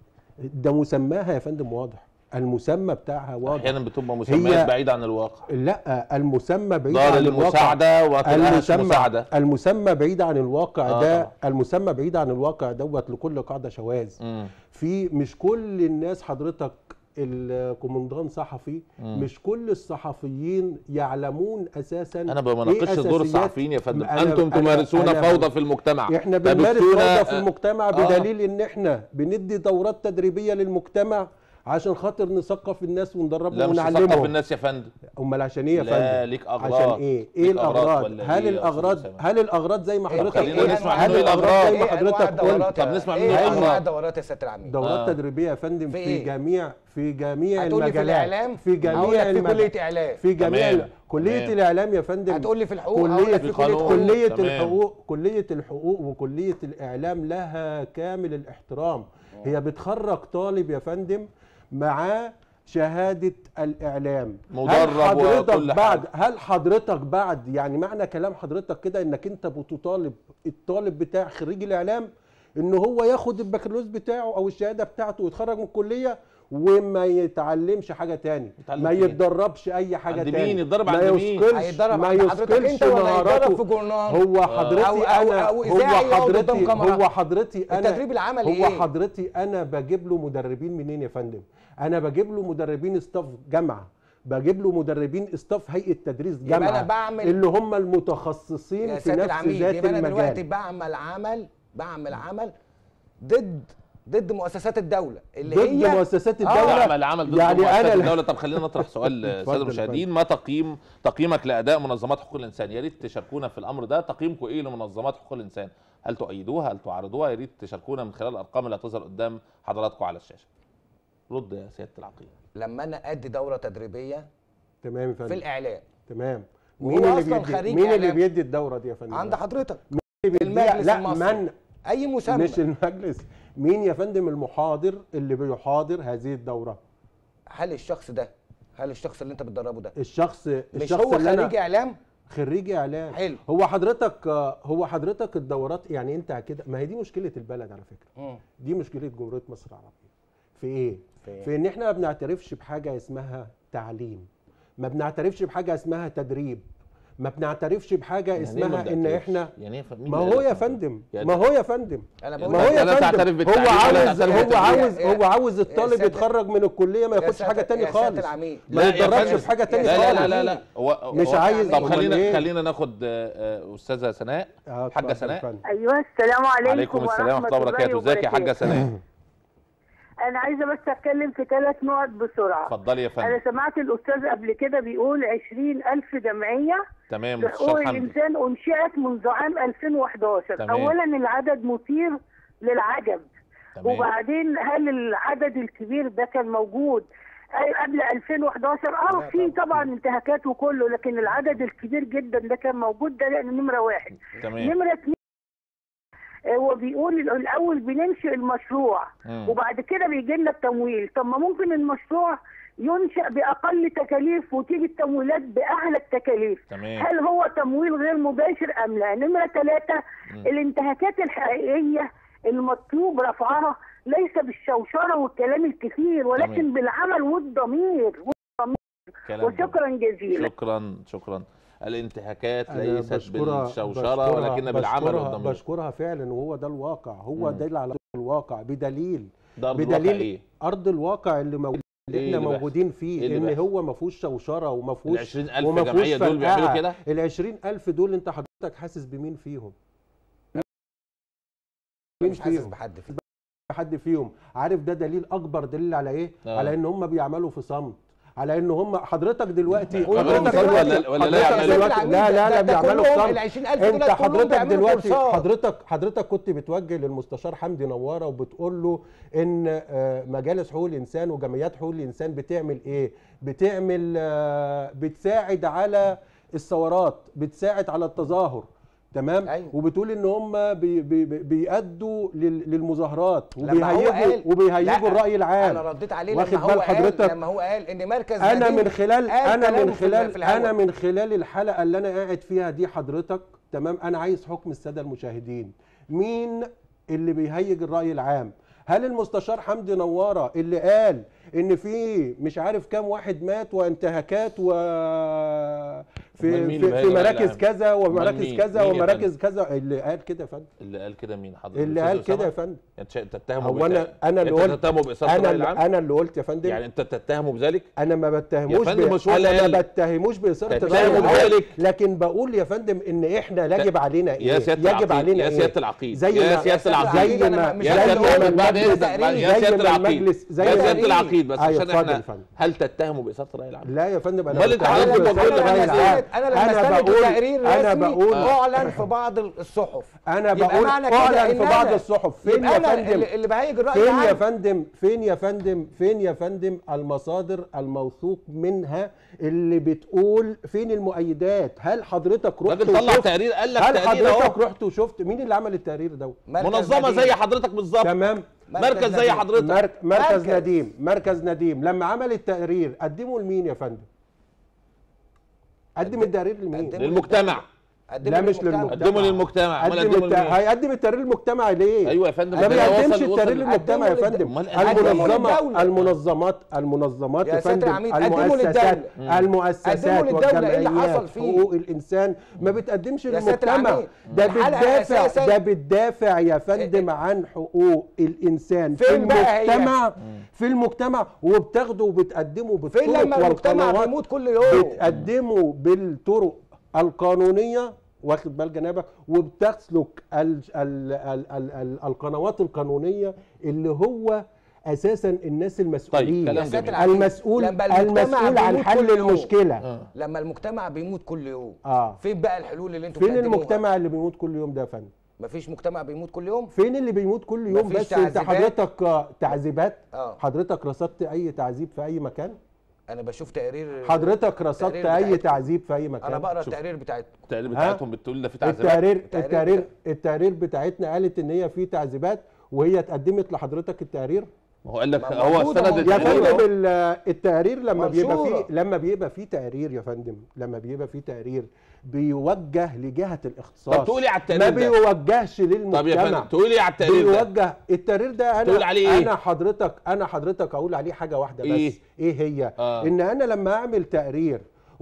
ده مسماها يا فندم واضح المسمى بتاعها واضح احيانا بتبقى مسميات هي- بعيده عن الواقع لا المسمى بعيد دار عن الواقع المساعده وما تبقاش المسمى مساعده المسمى بعيد عن الواقع آه ده طبعا. المسمى بعيد عن الواقع دوت لكل قاعده شواذ مم. في مش كل الناس حضرتك الكومندان صحفي مم. مش كل الصحفيين يعلمون اساسا انا ما إيه بناقش دور أساسيات- الصحفيين يا فندم أنا- انتم أنا- تمارسون أنا- فوضى في المجتمع احنا بنمارس تبثون- فوضى في المجتمع آه. بدليل ان احنا بندي دورات تدريبيه للمجتمع عشان خاطر نثقف الناس وندربهم لا مش تثقف ونعلمهم الناس يا فندم امال عشان ايه يا لا، فندم ليك أغراض. عشان ايه ايه ليك أغراض الاغراض ولا هل إيه يا أستاذ الاغراض أسامة؟ هل الاغراض زي ما إيه- حضرتك خلينا قلت نسمع هل منه الاغراض زي ما إيه أنواع حضرتك قلت الدورات- طب نسمع منه ايه الأغراض. انواع دورات يا سياده العميد دورات آه. تدريبيه يا فندم في في, إيه؟ جميع في جميع هتقول لي في المجالات الاعلام في هقول جميع لك في المجال- كليه اعلام في جميع تمام. كليه تمام. الاعلام يا فندم هتقول لي في الحقوق هقول كليه لك في كليه القانون. حقوق كليه تمام. الحقوق كليه الحقوق وكليه الاعلام لها كامل الاحترام هي بتخرج طالب يا فندم معاه شهاده الاعلام مدرب هل حضرتك وكل بعد حاجة. هل حضرتك بعد يعني معنى كلام حضرتك كده انك انت بتطالب الطالب بتاع خريج الاعلام ان هو ياخد البكالوريوس بتاعه او الشهاده بتاعته ويتخرج من الكليه وما يتعلمش حاجه تاني يتعلم ما فين؟ يتدربش اي حاجه عند تاني مين؟ يتدرب ما عند مين؟ يثقلش هيتدرب ما عند حضرتك يثقلش انت ولا مهاراته. هيتدرب في جورنال هو حضرتي أو- أو- انا أو هو إذاعي أو قدام حضرتي كاميرا. هو حضرتي انا التدريب العملي هو إيه؟ حضرتي انا بجيب له مدربين منين يا فندم انا بجيب له مدربين استاف جامعه بجيب له مدربين استاف هيئه تدريس يبقى جامعه أنا بعمل- اللي هم المتخصصين يا في سياده نفس العميد ذات يبقى انا دلوقتي المجال بعمل عمل بعمل عمل ضد ضد مؤسسات الدوله اللي ضد هي مؤسسات آه، الدوله عمل عمل ضد يعني يعني أنا- الدوله طب خلينا نطرح سؤال اتفضل الساده يا المشاهدين ما تقييم تقييمك لاداء منظمات حقوق الانسان يا ريت تشاركونا في الامر ده تقييمكم ايه لمنظمات حقوق الانسان هل تؤيدوها هل تعارضوها يا ريت تشاركونا من خلال الارقام اللي هتظهر قدام حضراتكم على الشاشه رد يا سياده العقيد لما انا ادي دوره تدريبيه تمام يا في فندم الاعلام تمام وهو مين اللي أصلاً بيدي خريج مين اللي إعلام. بيدي الدوره دي يا فندم عند حضرتك اللي بيديها- المجلس لا المصري. من اي مسمى مش المجلس مين يا فندم المحاضر اللي بيحاضر هذه الدوره هل الشخص ده هل الشخص اللي انت بتدربه ده الشخص مش الشخص هو اللي أنا- خريج اعلام خريج اعلام حلو. هو حضرتك هو حضرتك الدورات يعني انت كده ما هي دي مشكله البلد على فكره مم. دي مشكله جمهوريه مصر العربيه في ايه في إيه؟ في ان احنا ما بنعترفش بحاجه اسمها تعليم ما بنعترفش بحاجه اسمها تدريب ما بنعترفش بحاجه يعني إيه ما اسمها ان بنعترفش؟ احنا يعني إيه ف- مين ما اللي هو قال يا لك فندم يعني- ما هو يا فندم انا بقول ما هو لك يا لا تعترف فندم هو بالتعليم ولا عاوز تعترف هو بالتدريب. عاوز يا- هو عاوز يا الطالب ساتر- يتخرج من الكليه ما يا ياخدش ساتر- حاجه تاني يا ساتر خالص العميد. ما لا يا يتدربش فندم. في حاجه تاني لا لا خالص لا لا لا هو مش هو- عايز طب أمال خلينا إيه؟ خلينا ناخد آه، آه، استاذه سناء آه، حاجه اتفضل سناء يا فندم. ايوه السلام عليكم عليكم السلام ورحمه الله وبركاته ازيك يا حاجه سناء انا عايزه بس اتكلم في ثلاث نقط بسرعه اتفضلي يا انا فندم سمعت الاستاذ قبل كده بيقول 20000 جمعيه تمام لحقوق مستشار حمدي الانسان انشئت منذ عام 2011 تمام. اولا العدد مثير للعجب تمام وبعدين هل العدد الكبير ده كان موجود أي قبل 2011 اه لا في طبعا انتهاكات وكله لكن العدد الكبير جدا ده كان موجود ده لان نمره واحد تمام نمره اتنين آه، هو بيقول الاول بننشئ المشروع مم. وبعد كده بيجي لنا التمويل طب ما ممكن المشروع ينشأ بأقل تكاليف وتيجي التمويلات بأعلى التكاليف تمام هل هو تمويل غير مباشر أم لا نمرة ثلاثة مم. الانتهاكات الحقيقية المطلوب رفعها ليس بالشوشره والكلام الكثير ولكن تمام. بالعمل والضمير كلام جميل. وشكرا جزيلا شكرا شكرا الانتهاكات أنا ليست بشكرها- بالشوشره بشكرها- ولكن بالعمل بشكرها- والضمير بشكرها فعلا وهو ده الواقع هو مم. ده اللي على الواقع بدليل ده أرض الواقع بدليل ايه؟ ارض الواقع اللي موجود اللي إيه احنا اللي بيحصل؟ موجودين إيه فيه اللي ان بيحصل؟ هو ما فيهوش شوشره وما ال فيهوش 20000 وما فيهوش جمعيه دول بيعملوا فرقعة. كده؟ ال 20000 دول انت حضرتك حاسس بمين فيهم؟ مين مش حاسس فيهم؟ بحد فيه حد فيهم عارف ده دليل اكبر دليل على ايه؟ آه. على ان هم بيعملوا في صمت على ان هم حضرتك دلوقتي بيعملوا حضرتك في صمت دلوقتي ولا- ولا لا حضرتك يعملوا؟ دلوقتي لا لا لا ده- ده بيعملوا في كلهم صمت ال 20000 دول انت كلهم حضرتك بيعملوا دلوقتي كورسات. حضرتك حضرتك كنت بتوجه للمستشار حمدي نواره وبتقول له ان آه، مجالس حقوق الانسان وجمعيات حقوق الانسان بتعمل ايه؟ بتعمل آه، بتساعد على الثورات بتساعد على التظاهر تمام أيوة. وبتقول ان هم بي بي بي- بيأدوا لل- للمظاهرات لما هو وبيهيجوا قال- وبيهيجوا لا، الراي العام انا رديت عليه واخد لما هو بال قال حضرتك؟ لما هو قال ان مركز انا نديم من خلال قال انا كلامه من في ال- خلال في الهوا. انا من خلال الحلقه اللي انا قاعد فيها دي حضرتك تمام انا عايز حكم الساده المشاهدين مين اللي بيهيج الراي العام هل المستشار حمدي نواره اللي قال ان في مش عارف كام واحد مات وانتهاكات و أمال في مين في, اللي في بيهيج الرأي مراكز العام؟ كذا أمال ومراكز مين؟ كذا مين يا ومراكز كذا اللي قال كده يا فندم اللي قال كده مين حضرتك اللي الأستاذ قال كده يا أسامة؟ فندم انت شا- تتهمه هو انا بت- انا اللي انت قلت تتهمه باثاره انا الراي اللي العام انا اللي قلت يا فندم يعني انت تتهمه بذلك انا ما بتهموش يا فندم ب- مش هو اللي انا ما قال. بتهموش باثاره تتهم الراي العام بذلك. لكن بقول يا فندم ان احنا يجب علينا ايه يا سياده يجب العقيد علينا يا ايه سياده العقيد زي يا ما- سياده العقيد زي ما مش يا عايز سياده أقول العقيد بعد المجلس اذنك بعد- تقرير. يا زي سياده ما العقيد المجلس- زي يا ما- سياده العقيد بس أيوة، عشان اتفضل احنا يا فندم. هل تتهمه باثاره الراي العام؟ لا يا فندم انا أمال أنت بتهم حضرتك بإثارة بتقول الرأي لي العام. انا لما استند بقول تقرير انا رسمي بقول اعلن في بعض الصحف انا يبقى بقول معنى كده اعلن إن في بعض أنا- الصحف فين يبقى يا انا فندم اللي اللي بهيج الراي فين يا العام فندم فين يا فندم فين يا فندم المصادر الموثوق منها اللي بتقول فين المؤيدات هل حضرتك رحت الراجل طلع وشفت تقرير قال لك هل تقرير حضرتك اهو رحت وشفت مين اللي عمل التقرير ده مركز منظمه نديم. زي حضرتك بالظبط تمام مركز زي نديم. حضرتك مرك مركز مركز. نديم مركز نديم لما عمل التقرير قدمه لمين يا فندم قدم التقرير لمين قدمه للمجتمع قدمه لا مش للمجتمع. للمجتمع. قدمه للمجتمع امال قدم قدمه الت... لمين؟ هيقدم التقرير للمجتمع ليه ايوه يا فندم ما ده هو بيقدمش وصل- التقرير وصل- للمجتمع يا قدمه فندم أمال قدمه المنظمه للدولة. المنظمات المنظمات يا يا سيادة فندم العميد، قدمه المؤسسات للدولة. المؤسسات قدمه للدولة، إيه اللي والجمعيات حصل فيه؟ حقوق الانسان ما بتقدمش يا سيادة للمجتمع العميد، ده الحلقة بتدافع أساساً- ده بتدافع يا فندم عن حقوق الانسان في فين بقى هي؟ المجتمع في المجتمع وبتاخده وبتقدمه بالطرق فين لما المجتمع والقنوات بيموت كل يوم بتقدمه بالطرق القانونيه واخد بال جنابك وبتسلك ال ال ال ال ال القنوات القانونيه اللي هو اساسا الناس المسؤولين كلام يا سيادة جميل. العميد، المسؤول لما المجتمع المسؤول عن بيموت حل كل يوم. المشكله آه. لما المجتمع بيموت كل يوم اه فين بقى الحلول اللي انتوا فين بتقدموها؟ المجتمع اللي بيموت كل يوم ده يا فندم مفيش مجتمع بيموت كل يوم فين اللي بيموت كل يوم مفيش بس انت تعذيبات؟ حضرتك آه، تعذيبات اه حضرتك رصدت اي تعذيب في اي مكان انا بشوف تقرير حضرتك رصدت التقرير اي بتاعتكم. تعذيب في اي مكان انا بقرا شوف. التقرير بتاعتكم التقرير بتاعتهم بتقول ده في تعذيبات التقرير التقرير التقرير بتاع- التقرير بتاعتنا قالت ان هي في تعذيبات وهي اتقدمت لحضرتك التقرير ما هو قال لك ما هو موجودة- استند موجودة. يا التقرير فندم أهو. ال- التقرير لما بيبقى منشورة. فيه لما بيبقى فيه تقرير يا فندم لما بيبقى فيه تقرير بيوجه لجهه الاختصاص طب تقولي على التقرير ما ده. بيوجهش طب يا للمجتمع فندم تقولي على التقرير ده بيوجه التقرير ده انا تقول عليه إيه؟ انا حضرتك انا حضرتك اقول عليه حاجه واحده بس إيه؟ ايه هي آه. ان انا لما اعمل تقرير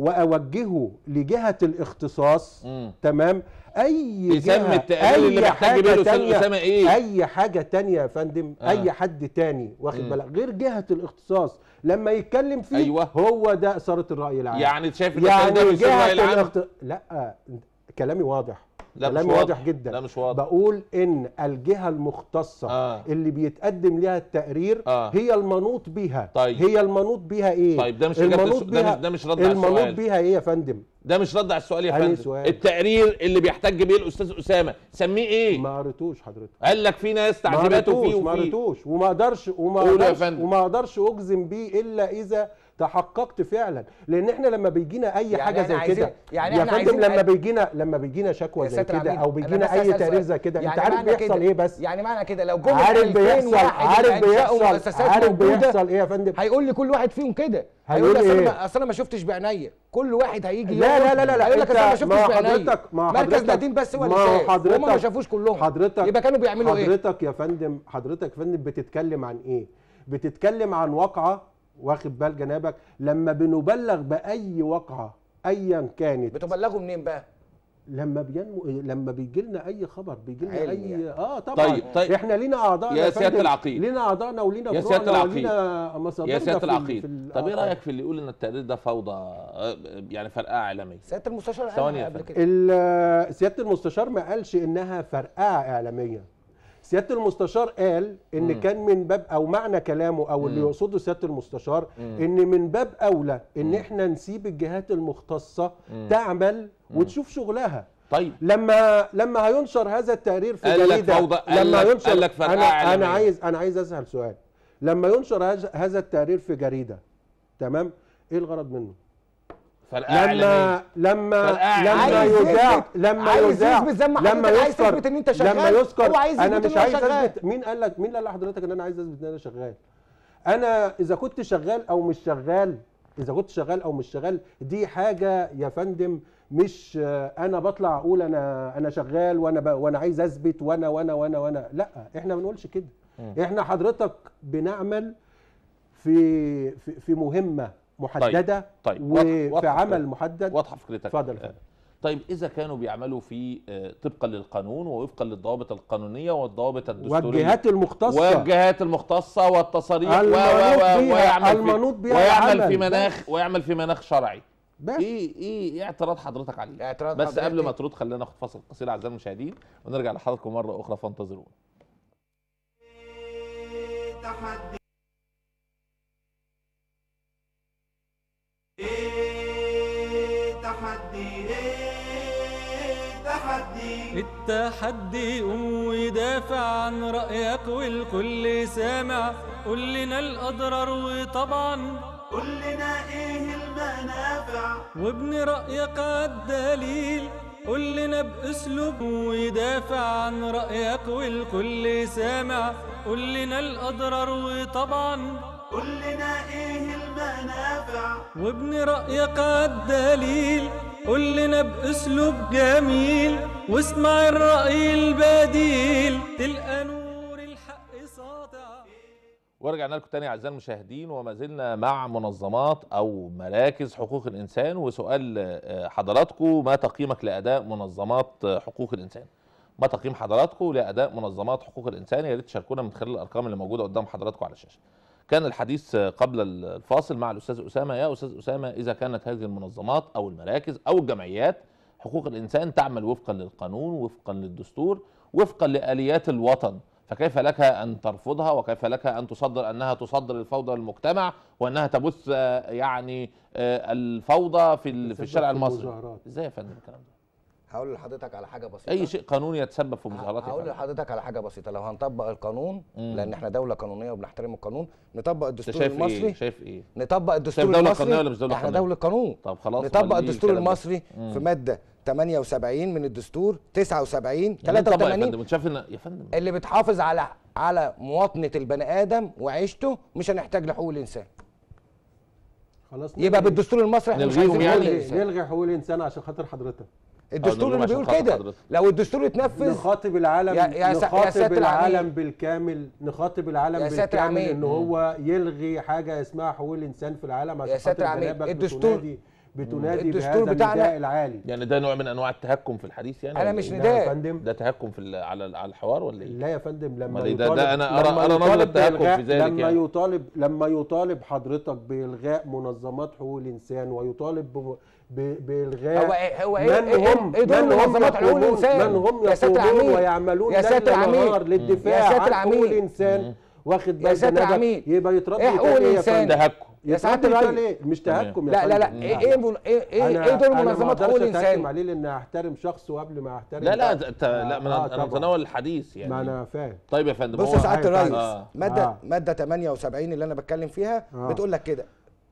واوجهه لجهه الاختصاص مم. تمام اي يسمي جهة التقرير اللي أي محتاج حاجة بيه الأستاذ تانية- أسامة إيه؟ اي حاجه تانية يا فندم آه. اي حد تاني واخد مم. بالك غير جهه الاختصاص لما يتكلم فيه أيوة. هو ده اثاره الراي العام يعني شايف ان التقرير ده يعني مش الرأي جهه العام الاخت... لا كلامي واضح لا مش كلامي واضح. واضح جدا لا مش واضح. بقول ان الجهه المختصه آه. اللي بيتقدم لها التقرير آه. هي المنوط بها طيب. هي المنوط بها ايه طيب ده مش إجابة المنوط السؤال- ده بها مش- ده مش رد على المنوط السؤال. بها ايه يا فندم ده مش رد على السؤال يا أنهي فندم سؤال؟ التقرير اللي بيحتج بيه الاستاذ اسامه سميه ايه ما قريتوش حضرتك قال لك في ناس ما تعذيبات قريتوش وفي ما وفي قريتوش وما اقدرش وما قولوا يا اقدرش فندم. وما اقدرش اجزم بيه الا اذا تحققت فعلا لان احنا لما بيجينا اي يعني حاجه احنا زي عايزين- كده يعني يا احنا فندم عايزين لما أ- بيجينا لما بيجينا شكوى يا زي ساتر كده عميد، او أنا بيجينا بس اي أسأل تقرير سؤال. زي كده انت يعني عارف معنى بيحصل كده- ايه بس يعني معنى كده لو جم عارف بيحصل عارف بيحصل مؤسسات عارف موجودة، بيحصل ايه يا فندم هيقول لي كل واحد فيهم كده هيقول هيقول لي اصل إيه؟ انا ما- اصل انا ما شفتش بعينيا كل واحد هيجي لا يقول- لا لا لا لا هيقول لك انت- اصل انا ما ما شفتش بعينيا حضرتك ما مركز حضرتك نادين بس هو اللي ما شاف حضرتك وهم ما شافوش كلهم حضرتك يبقى كانوا بيعملوا ايه حضرتك يا فندم حضرتك يا فندم بتتكلم عن ايه بتتكلم عن واقعه واخد بال جنابك لما بنبلغ باي واقعه ايا كانت بتبلغوا منين بقى لما بينمو لما بيجي لنا اي خبر بيجي لنا علم اي يعني. اه طبعا طيب، طيب. احنا لينا اعضاء يا سيادة العقيد. لينا اعضائنا ولينا يا فروعنا سيادة العقيد. ولينا مصادرنا يا سياده في ال- العقيد في ال- طب ايه آه. رايك في اللي يقول ان التقرير ده فوضى آه، يعني فرقعه اعلاميه سياده المستشار ثواني يا قال قبل فندم. كده ال- سياده المستشار ما قالش انها فرقعه اعلاميه سياده المستشار قال ان مم. كان من باب او معنى كلامه او اللي مم. يقصده سياده المستشار مم. ان من باب اولى ان مم. احنا نسيب الجهات المختصه مم. تعمل مم. وتشوف شغلها طيب لما لما هينشر هذا التقرير في قال لك جريده فوضى، قال لما لك- ينشر قال لك فرقعة انا انا إعلامية. عايز انا عايز اسال سؤال لما ينشر هذا- هذا التقرير في جريده تمام ايه الغرض منه فرقعه اعلاميه لما لما فرقعة لما عايز يذاع يثبت- لما عايز يذاع يثبت زي ما لما حضرتك عايز يذكر تثبت إن أنت لما شغال، يذكر هو عايز انا يثبت مش إن هو عايز شغال. اثبت مين قال لك مين قال لحضرتك ان انا عايز اثبت ان انا شغال انا اذا كنت شغال او مش شغال اذا كنت شغال او مش شغال دي حاجه يا فندم مش آه، انا بطلع اقول انا انا شغال وانا ب... وانا عايز اثبت وانا وانا وانا وانا لا احنا ما بنقولش كده مم. احنا حضرتك بنعمل في في, في مهمه محدده طيب، واضح- وفي واضحة عمل فكرتك. محدد واضحه فكرتك اتفضل، آه. اتفضل. طيب اذا كانوا بيعملوا في آه، طبقا للقانون ووفقا للضوابط القانونيه والضوابط الدستوريه والجهات المختصه والجهات المختصه والتصاريح و- و- المنوط و- بيها- ويعمل المنوط في بيها ويعمل العمل. في مناخ ويعمل في مناخ شرعي بس ايه ايه ايه اعتراض حضرتك عليه اعتراض بس حضرتك قبل ما إيه؟ ترد خلينا ناخد فاصل قصير اعزائي المشاهدين ونرجع لحضراتكم مره اخرى فانتظرونا تحدي ايه تحدي ايه تحدي التحدي قوم ودافع عن رأيك والكل سامع قول لنا الأضرار وطبعا قول لنا ايه المنافع وابن رأيك عالدليل قول لنا بأسلوب ودافع عن رأيك والكل سامع قول لنا الأضرار وطبعا قول لنا ايه المنافع وابن رأيك عالدليل قول لنا بأسلوب جميل واسمع الرأي البديل تلقى نور الحق ساطع ورجعنا لكم تاني اعزائي المشاهدين وما زلنا مع منظمات او مراكز حقوق الانسان وسؤال آه، حضراتكم ما تقييمك لاداء منظمات آه، حقوق الانسان؟ ما تقييم حضراتكم لاداء منظمات حقوق الانسان يا ريت تشاركونا من خلال الارقام اللي موجوده قدام حضراتكم على الشاشه. كان الحديث آه، قبل الفاصل مع الاستاذ اسامه يا استاذ اسامه اذا كانت هذه المنظمات او المراكز او الجمعيات حقوق الانسان تعمل وفقا للقانون وفقا للدستور وفقا لاليات الوطن فكيف لك ان ترفضها وكيف لك ان تصدر انها تصدر الفوضى للمجتمع وانها تبث آه، يعني آه، الفوضى في ال- في تسبب الشارع في المصري المظاهرات. ازاي يا فندم الكلام ده هقول لحضرتك على حاجه بسيطه اي شيء قانوني يتسبب في مظاهرات يا هقول فندم. لحضرتك على حاجه بسيطه لو هنطبق القانون مم. لان احنا دوله قانونيه وبنحترم القانون نطبق انت الدستور شايف المصري ايه شايف ايه نطبق الدستور دولة المصري قانونية ولا مش دولة احنا قانونية؟ دوله قانون طب خلاص نطبق أمال إيه الدستور الكلام ده؟ المصري مم. في ماده 78 من الدستور 79 يعني نطبق يا 83 فندم انت شايف ان يا فندم اللي بتحافظ على على مواطنه البني ادم وعيشته مش هنحتاج لحقوق الانسان خلاص يبقى نلغي- بالدستور المصري احنا مش نلغيهم عايزين حقوق يعني؟ الانسان نلغي حقوق الانسان عشان خاطر حضرتك الدستور نلغيهم اللي عشان بيقول خاطر كده حضرتك. لو الدستور اتنفذ نخاطب العالم يا- يا سا- يا نخاطب ساتر العالم عميد. بالكامل نخاطب العالم يا ساتر بالكامل عميد. ان هو يلغي حاجه اسمها حقوق الانسان في العالم عشان يا ساتر خاطر عميد. جنابك الدستور- بتنادي بتنادي الدستور بهذا بتاعنا- النداء العالي يعني ده نوع من انواع التهكم في الحديث يعني أنا ولا مش إيه؟ لا يا نداء. فندم ده تهكم في ال- على على الحوار ولا ايه لا يا فندم لما أمال إيه ده- يطالب ده أنا أرى- لما أرى نظرة يطالب تهكم في بإلغاء- ذلك لما يعني. يطالب لما يطالب حضرتك بالغاء منظمات حقوق الانسان ويطالب ب- ب- بالغاء هو ايه هو من ايه ايه, هم إيه دور من هم منظمات حقوق يقومون الانسان من هم يا ساتر يقومون عميد ويعملون يا ساتر ليل عميد نهار للدفاع يا ساتر عن حقوق عميد الانسان واخد يا بال ساتر جنابك؟ عميد. يبقى يترد إيه حقوق يتقال إيه يا الإنسان؟ فندم؟ تهكم يا يترد سعادة يتقال الرئيس. ايه مش تمام. تهكم يا لا لا لا فندم. ايه ايه من- ايه ايه, انا إيه دور انا ما منظمات حقوق اقدرش اتهكم الانسان عليه لان احترم شخصه قبل ما احترم لا لا ده. انت لا من آه، انا طبعاً. متناول الحديث يعني ما انا فاهم طيب يا فندم بص هو يا سعاده هاي الرئيس آه. ماده آه. ماده 78 اللي انا بتكلم فيها آه. بتقول لك كده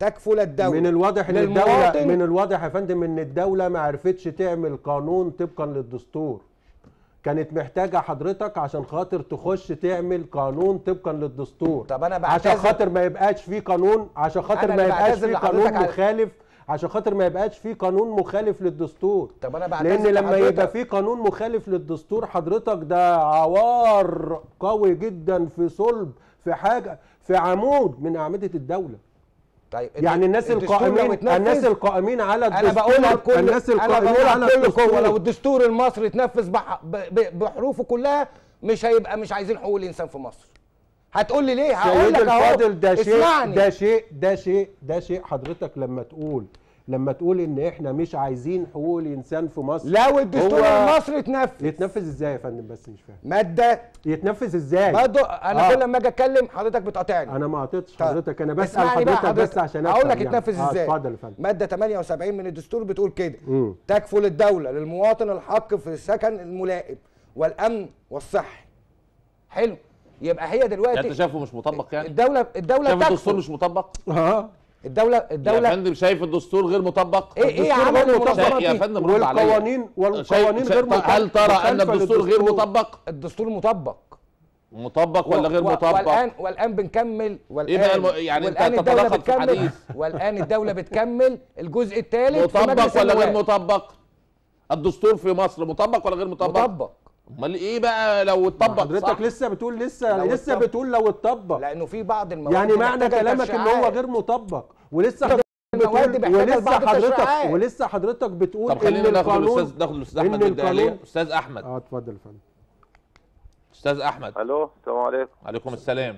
تكفل الدوله من الواضح ان الدوله للمواطن من الواضح يا فندم ان الدوله ما عرفتش تعمل قانون طبقا للدستور كانت محتاجه حضرتك عشان خاطر تخش تعمل قانون طبقا للدستور طب أنا عشان بعتذر- خاطر ما يبقاش في قانون عشان خاطر أنا ما اللي يبقاش بعتذر في لحضرتك قانون على- مخالف عشان خاطر ما يبقاش في قانون مخالف للدستور طب انا بعتذر لان لما لحضرتك. يبقى في قانون مخالف للدستور حضرتك ده عوار قوي جدا في صلب في حاجه في عمود من اعمده الدوله طيب يعني الناس الدستور لو القائمين اتنفذ- الناس القائمين على الدستور انا بقولها بكل الناس انا القائمين بقولها على بكل قوه لو الدستور الدستور المصري اتنفذ بح... ب... ب... بحروفه كلها مش هيبقى مش عايزين حقوق الانسان في مصر هتقول لي ليه هقول سيد لك اهو الفاضل ده شيء اسمعني ده شيء ده شيء ده شيء حضرتك لما تقول لما تقول ان احنا مش عايزين حقوق الانسان في مصر لو الدستور هو المصري اتنفذ يتنفذ ازاي يا فندم بس مش فاهم ماده يتنفذ ازاي برضه انا آه. كل ما اجي اتكلم حضرتك بتقاطعني انا ما قطعتش طيب. حضرتك انا بسال اسمعني بقى حضرتك بس عشان اقول لك أفهم يعني. اتنفذ آه، ازاي اتفضل يا فندم ماده 78 من الدستور بتقول كده مم. تكفل الدوله للمواطن الحق في السكن الملائم والامن والصحي حلو يبقى هي يعني انت دلوقتي شايفه مش مطبق يعني الدوله الدوله شايف الدستور تكفل مش مطبق اه الدوله يا الدوله فندم شايف الدستور غير مطبق ايه ايه الدستور عمل غير مطبق. المنظمه شايف- يا دي فندم رد عليا. والقوانين والقوانين شايف- غير شايف- هل ترى ان مخالفة الدستور غير للدستور. مطبق الدستور مطبق مطبق ولا غير و- و- مطبق والان والان بنكمل والان بقى الم- يعني أنت والان الدوله تتدخل في بتكمل حديث. والان الدوله بتكمل الجزء الثالث في مجلس مطبق ولا غير النواب. مطبق الدستور في مصر مطبق ولا غير مطبق مطبق امال ايه بقى لو اتطبق حضرتك صح لسه بتقول لسه لو لسه اتطبق. بتقول لو اتطبق لانه في بعض المواد يعني معنى محتاجة كلامك ان هو تشريعات. غير مطبق ولسه حضرتك المواد بتقول محتاجة ولسه لبعض حضرتك التشريعات. ولسه حضرتك بتقول طب خلينا ان ناخد القانون الاستاذ ناخد الاستاذ إن احمد الدهليه القانون- استاذ احمد اه اتفضل يا فندم استاذ احمد الو السلام عليكم عليكم السلام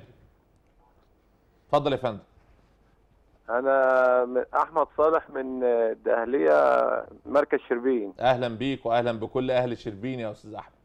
اتفضل يا فندم انا م- احمد صالح من الدهليه مركز شربين اهلا بيك واهلا بكل اهل شربين يا استاذ احمد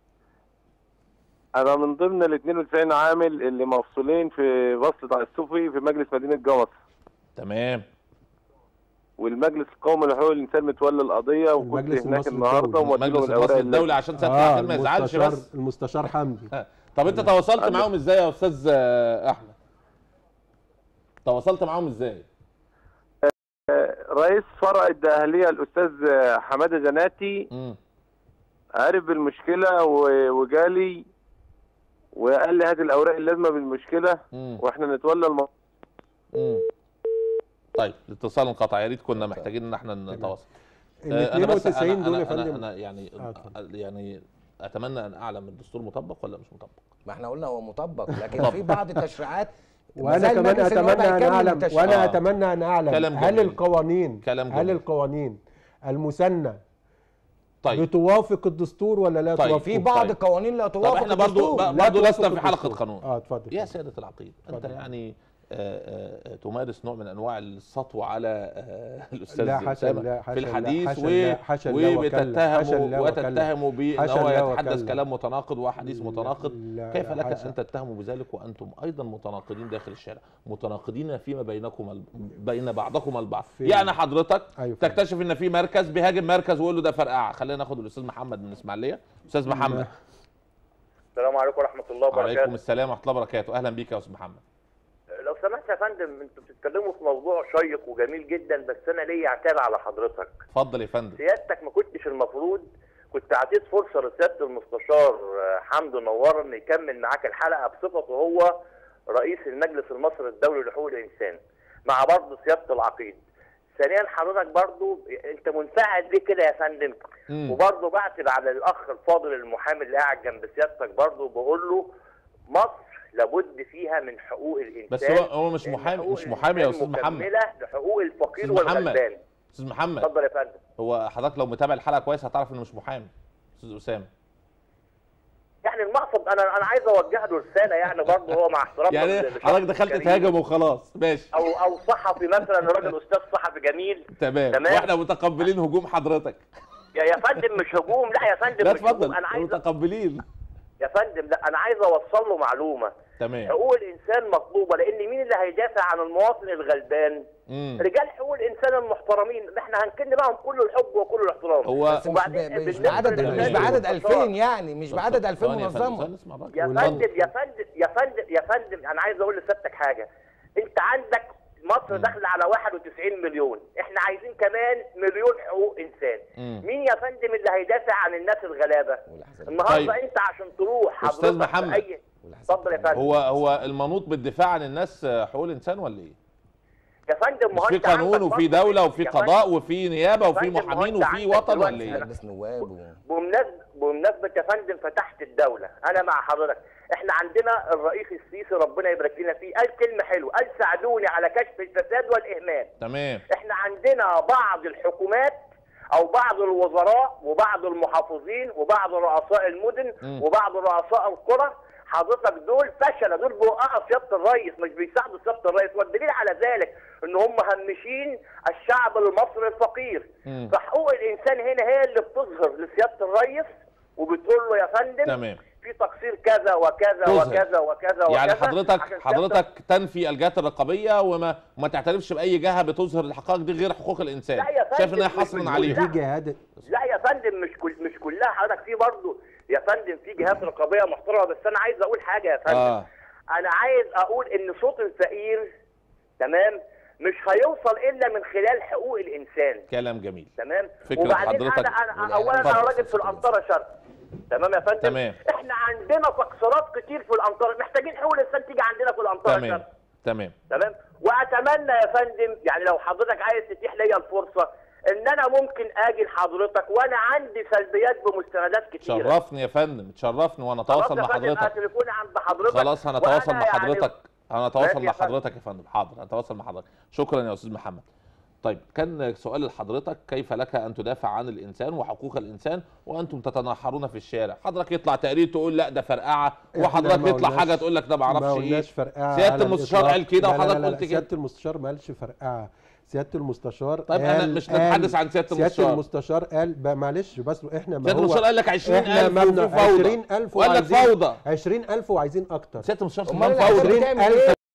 انا من ضمن ال 92 عامل اللي مفصولين في فصل تعسفي في مجلس مدينه جمص تمام والمجلس القومي لحقوق الانسان متولي القضيه وكنت المجلس هناك المصري النهارده الدولي. ومودي لهم مجلس الاوراق المصري اللي- الدولي عشان سياده اه العقيل ما يزعلش المستشار بس المستشار حمدي طب انت تواصلت معاهم ازاي يا استاذ آه، احمد تواصلت معاهم ازاي رئيس فرع الدهليه الاستاذ حماده زناتي امم عرف بالمشكله و- وجالي وقال لي هات الاوراق اللازمه بالمشكله امم واحنا نتولى الموضوع امم طيب الاتصال انقطع يا ريت كنا محتاجين ان احنا نتواصل ال آه، أنا بس- 92 دول يا أنا- أنا- فندم انا يعني آه، اتفضل. يعني اتمنى ان اعلم الدستور مطبق ولا مش مطبق ما احنا قلنا هو مطبق لكن مطبق. في بعض التشريعات وانا زي كمان المجلس النواب اتمنى ان هيكمل اعلم التشريعات. وانا آه. اتمنى ان اعلم كلام هل جميل. القوانين كلام هل جميل. القوانين المسنه طيب بتوافق الدستور ولا لا طيب، توافق في بعض طيب. القوانين لا طب توافق احنا برضو الدستور. ب- برضو لا لسنا توافق في حلقه الدستور. قانون اه اتفضل يا سيادة العقيد أنت اتفضل. يعني آه، آه، تمارس نوع من أنواع السطو على آه، الأستاذ لا، حاشا أسامة الله، حاشا في الله، الحديث حاشا و- الله، حاشا الله وكلا، حاشا الله وبتتهمه وكلا. وتتهمه بأن حاشا هو الله يتحدث وكلا. كلام متناقض وحديث لا، متناقض لا، كيف لا، لك حاشا. أن تتهموا بذلك وأنتم أيضا متناقضين داخل الشارع متناقضين فيما بينكم ال- بين بعضكم البعض فين؟ يعني حضرتك أيوة. تكتشف ان في مركز بيهاجم مركز ويقول له ده فرقعه خلينا ناخد الاستاذ محمد من اسماعيليه استاذ محمد السلام عليكم ورحمة الله وعليكم وبركاته. السلام ورحمه الله وبركاته اهلا بيك يا استاذ محمد لو سمحت يا فندم انتوا بتتكلموا في موضوع شيق وجميل جدا بس انا ليا عتاب على حضرتك. اتفضل يا فندم سيادتك ما كنتش المفروض كنت اعطيت فرصة لسيادة المستشار آه، حمدو نوار ان يكمل معاك الحلقة بصفته هو رئيس المجلس المصري الدولي لحقوق الانسان مع برضه سيادة العقيد. ثانيا حضرتك برضه انت منفعل ليه كده يا فندم؟ مم. وبرضه بعتب على الاخ الفاضل المحامي اللي قاعد جنب سيادتك برضه بقول له مصر لابد فيها من حقوق الانسان بس هو هو مش لأن محامي حقوق مش محامي يا الإنسان استاذ محمد مكملة لحقوق الفقير أستاذ محمد. والغلبان استاذ محمد اتفضل يا فندم هو حضرتك لو متابع الحلقه كويس هتعرف انه مش محامي استاذ اسامه يعني المقصد انا انا عايز اوجه له رساله يعني برضه هو مع احترامنا يعني للشخص حضرتك دخلت الكريم. تهاجم وخلاص ماشي او او صحفي مثلا راجل استاذ صحفي جميل تمام تمام. واحنا متقبلين هجوم حضرتك يا يا فندم مش هجوم لا يا فندم لا مش هجوم اتفضل انا عايز متقبلين يا فندم لا انا عايز اوصل له معلومه تمام حقوق الانسان مطلوبه لان مين اللي هيدافع عن المواطن الغلبان مم. رجال حقوق الانسان المحترمين احنا هنكن معهم كل الحب وكل الاحترام هو بس مش, وبعدين ب- مش بالنسبة بعدد مش للرجال بعدد المستشار. 2000 يعني مش بعدد 2000 ثواني يا فندم، منظمه ثواني نسمع الراجل. يا اتفضل. فندم يا فندم يا فندم يا فندم انا عايز اقول لسيادتك حاجه انت عندك مصر داخله على 91 مليون احنا عايزين كمان مليون حقوق انسان مم. مين يا فندم اللي هيدافع عن الناس الغلابه والأحزاب. النهارده طيب. انت عشان تروح أستاذ حضرتك في محمد. أي... اتفضل يا فندم هو هو المنوط بالدفاع عن الناس حقوق الانسان ولا ايه؟ يا فندم ما مش هو في انت قانون عندك وفي برضه- دوله وفي يا فندم، قضاء وفي نيابه وفي فندم، ما هو محامين انت وفي عندك وطن ولا دلوقتي ايه؟ مجلس نواب و... بمناسبة بمناسبة يا فندم فتحت الدولة أنا مع حضرتك إحنا عندنا الرئيس السيسي ربنا يبارك لنا فيه قال كلمة حلوة قال ساعدوني على كشف الفساد والإهمال تمام إحنا عندنا بعض الحكومات أو بعض الوزراء وبعض المحافظين وبعض رؤساء المدن مم. وبعض رؤساء القرى حضرتك دول فشل دول بوقعوا سياده الرئيس مش بيساعدوا سياده الرئيس والدليل على ذلك ان هم مهمشين الشعب المصري الفقير مم. فحقوق الانسان هنا هي اللي بتظهر لسياده الرئيس وبتقول له يا فندم تمام. في تقصير كذا وكذا تظهر. وكذا وكذا يعني وكذا حضرتك عشان سيادة- حضرتك تنفي الجهات الرقابيه وما وما تعترفش باي جهه بتظهر الحقائق دي غير حقوق الانسان لا يا فندم، شايف انها مش حصر بنقول عليهم لا. في جهات لا يا فندم مش كل مش كلها حضرتك في برضه يا فندم في جهات رقابيه محترمه بس انا عايز اقول حاجه يا فندم آه. انا عايز اقول ان صوت الفقير تمام مش هيوصل الا من خلال حقوق الانسان كلام جميل تمام فكرة وبعدين حضرتك انا انا والإعلام اولا انا اتفضل. راجل في الانطره شرق تمام يا فندم تمام. احنا عندنا تقصيرات كتير في الانطره محتاجين حقوق الانسان تيجي عندنا في الانطره تمام شرق تمام تمام واتمنى يا فندم يعني لو حضرتك عايز تتيح ليا الفرصه ان انا ممكن اجي لحضرتك وانا عندي سلبيات بمستندات كتيره شرفني يا فندم تشرفني وانا خلاص اتواصل يا مع فندم، حضرتك تليفوني عند حضرتك خلاص هنتواصل وأنا مع يعني- حضرتك هنتواصل ماشي مع يا فندم. حضرتك يا فندم حاضر هنتواصل مع حضرتك شكرا يا استاذ محمد طيب كان سؤال لحضرتك كيف لك ان تدافع عن الانسان وحقوق الانسان وانتم تتناحرون في الشارع حضرتك يطلع تقرير تقول لا ده فرقعه إحنا وحضرتك ما يطلع قلناش- حاجه تقول لك ده ما ما اعرفش ايه قلناش فرقعه سيادة على المستشار الإطلاق. قال كده لا لا وحضرتك لا لا، قلت كده. سياده المستشار ما قالش فرقعه سياده المستشار طيب أنا قال مش قال- نتحدث عن سيادة المستشار. سياده المستشار قال بقى معلش بس احنا ما سياده هو المستشار قال لك 20000 احنا ما وفي بن- فوضى 20000 وقال لك وعايزين- فوضى 20000 وعايزين اكتر سياده المستشار أمال كمان الأحزاب فوضى بتعمل 20000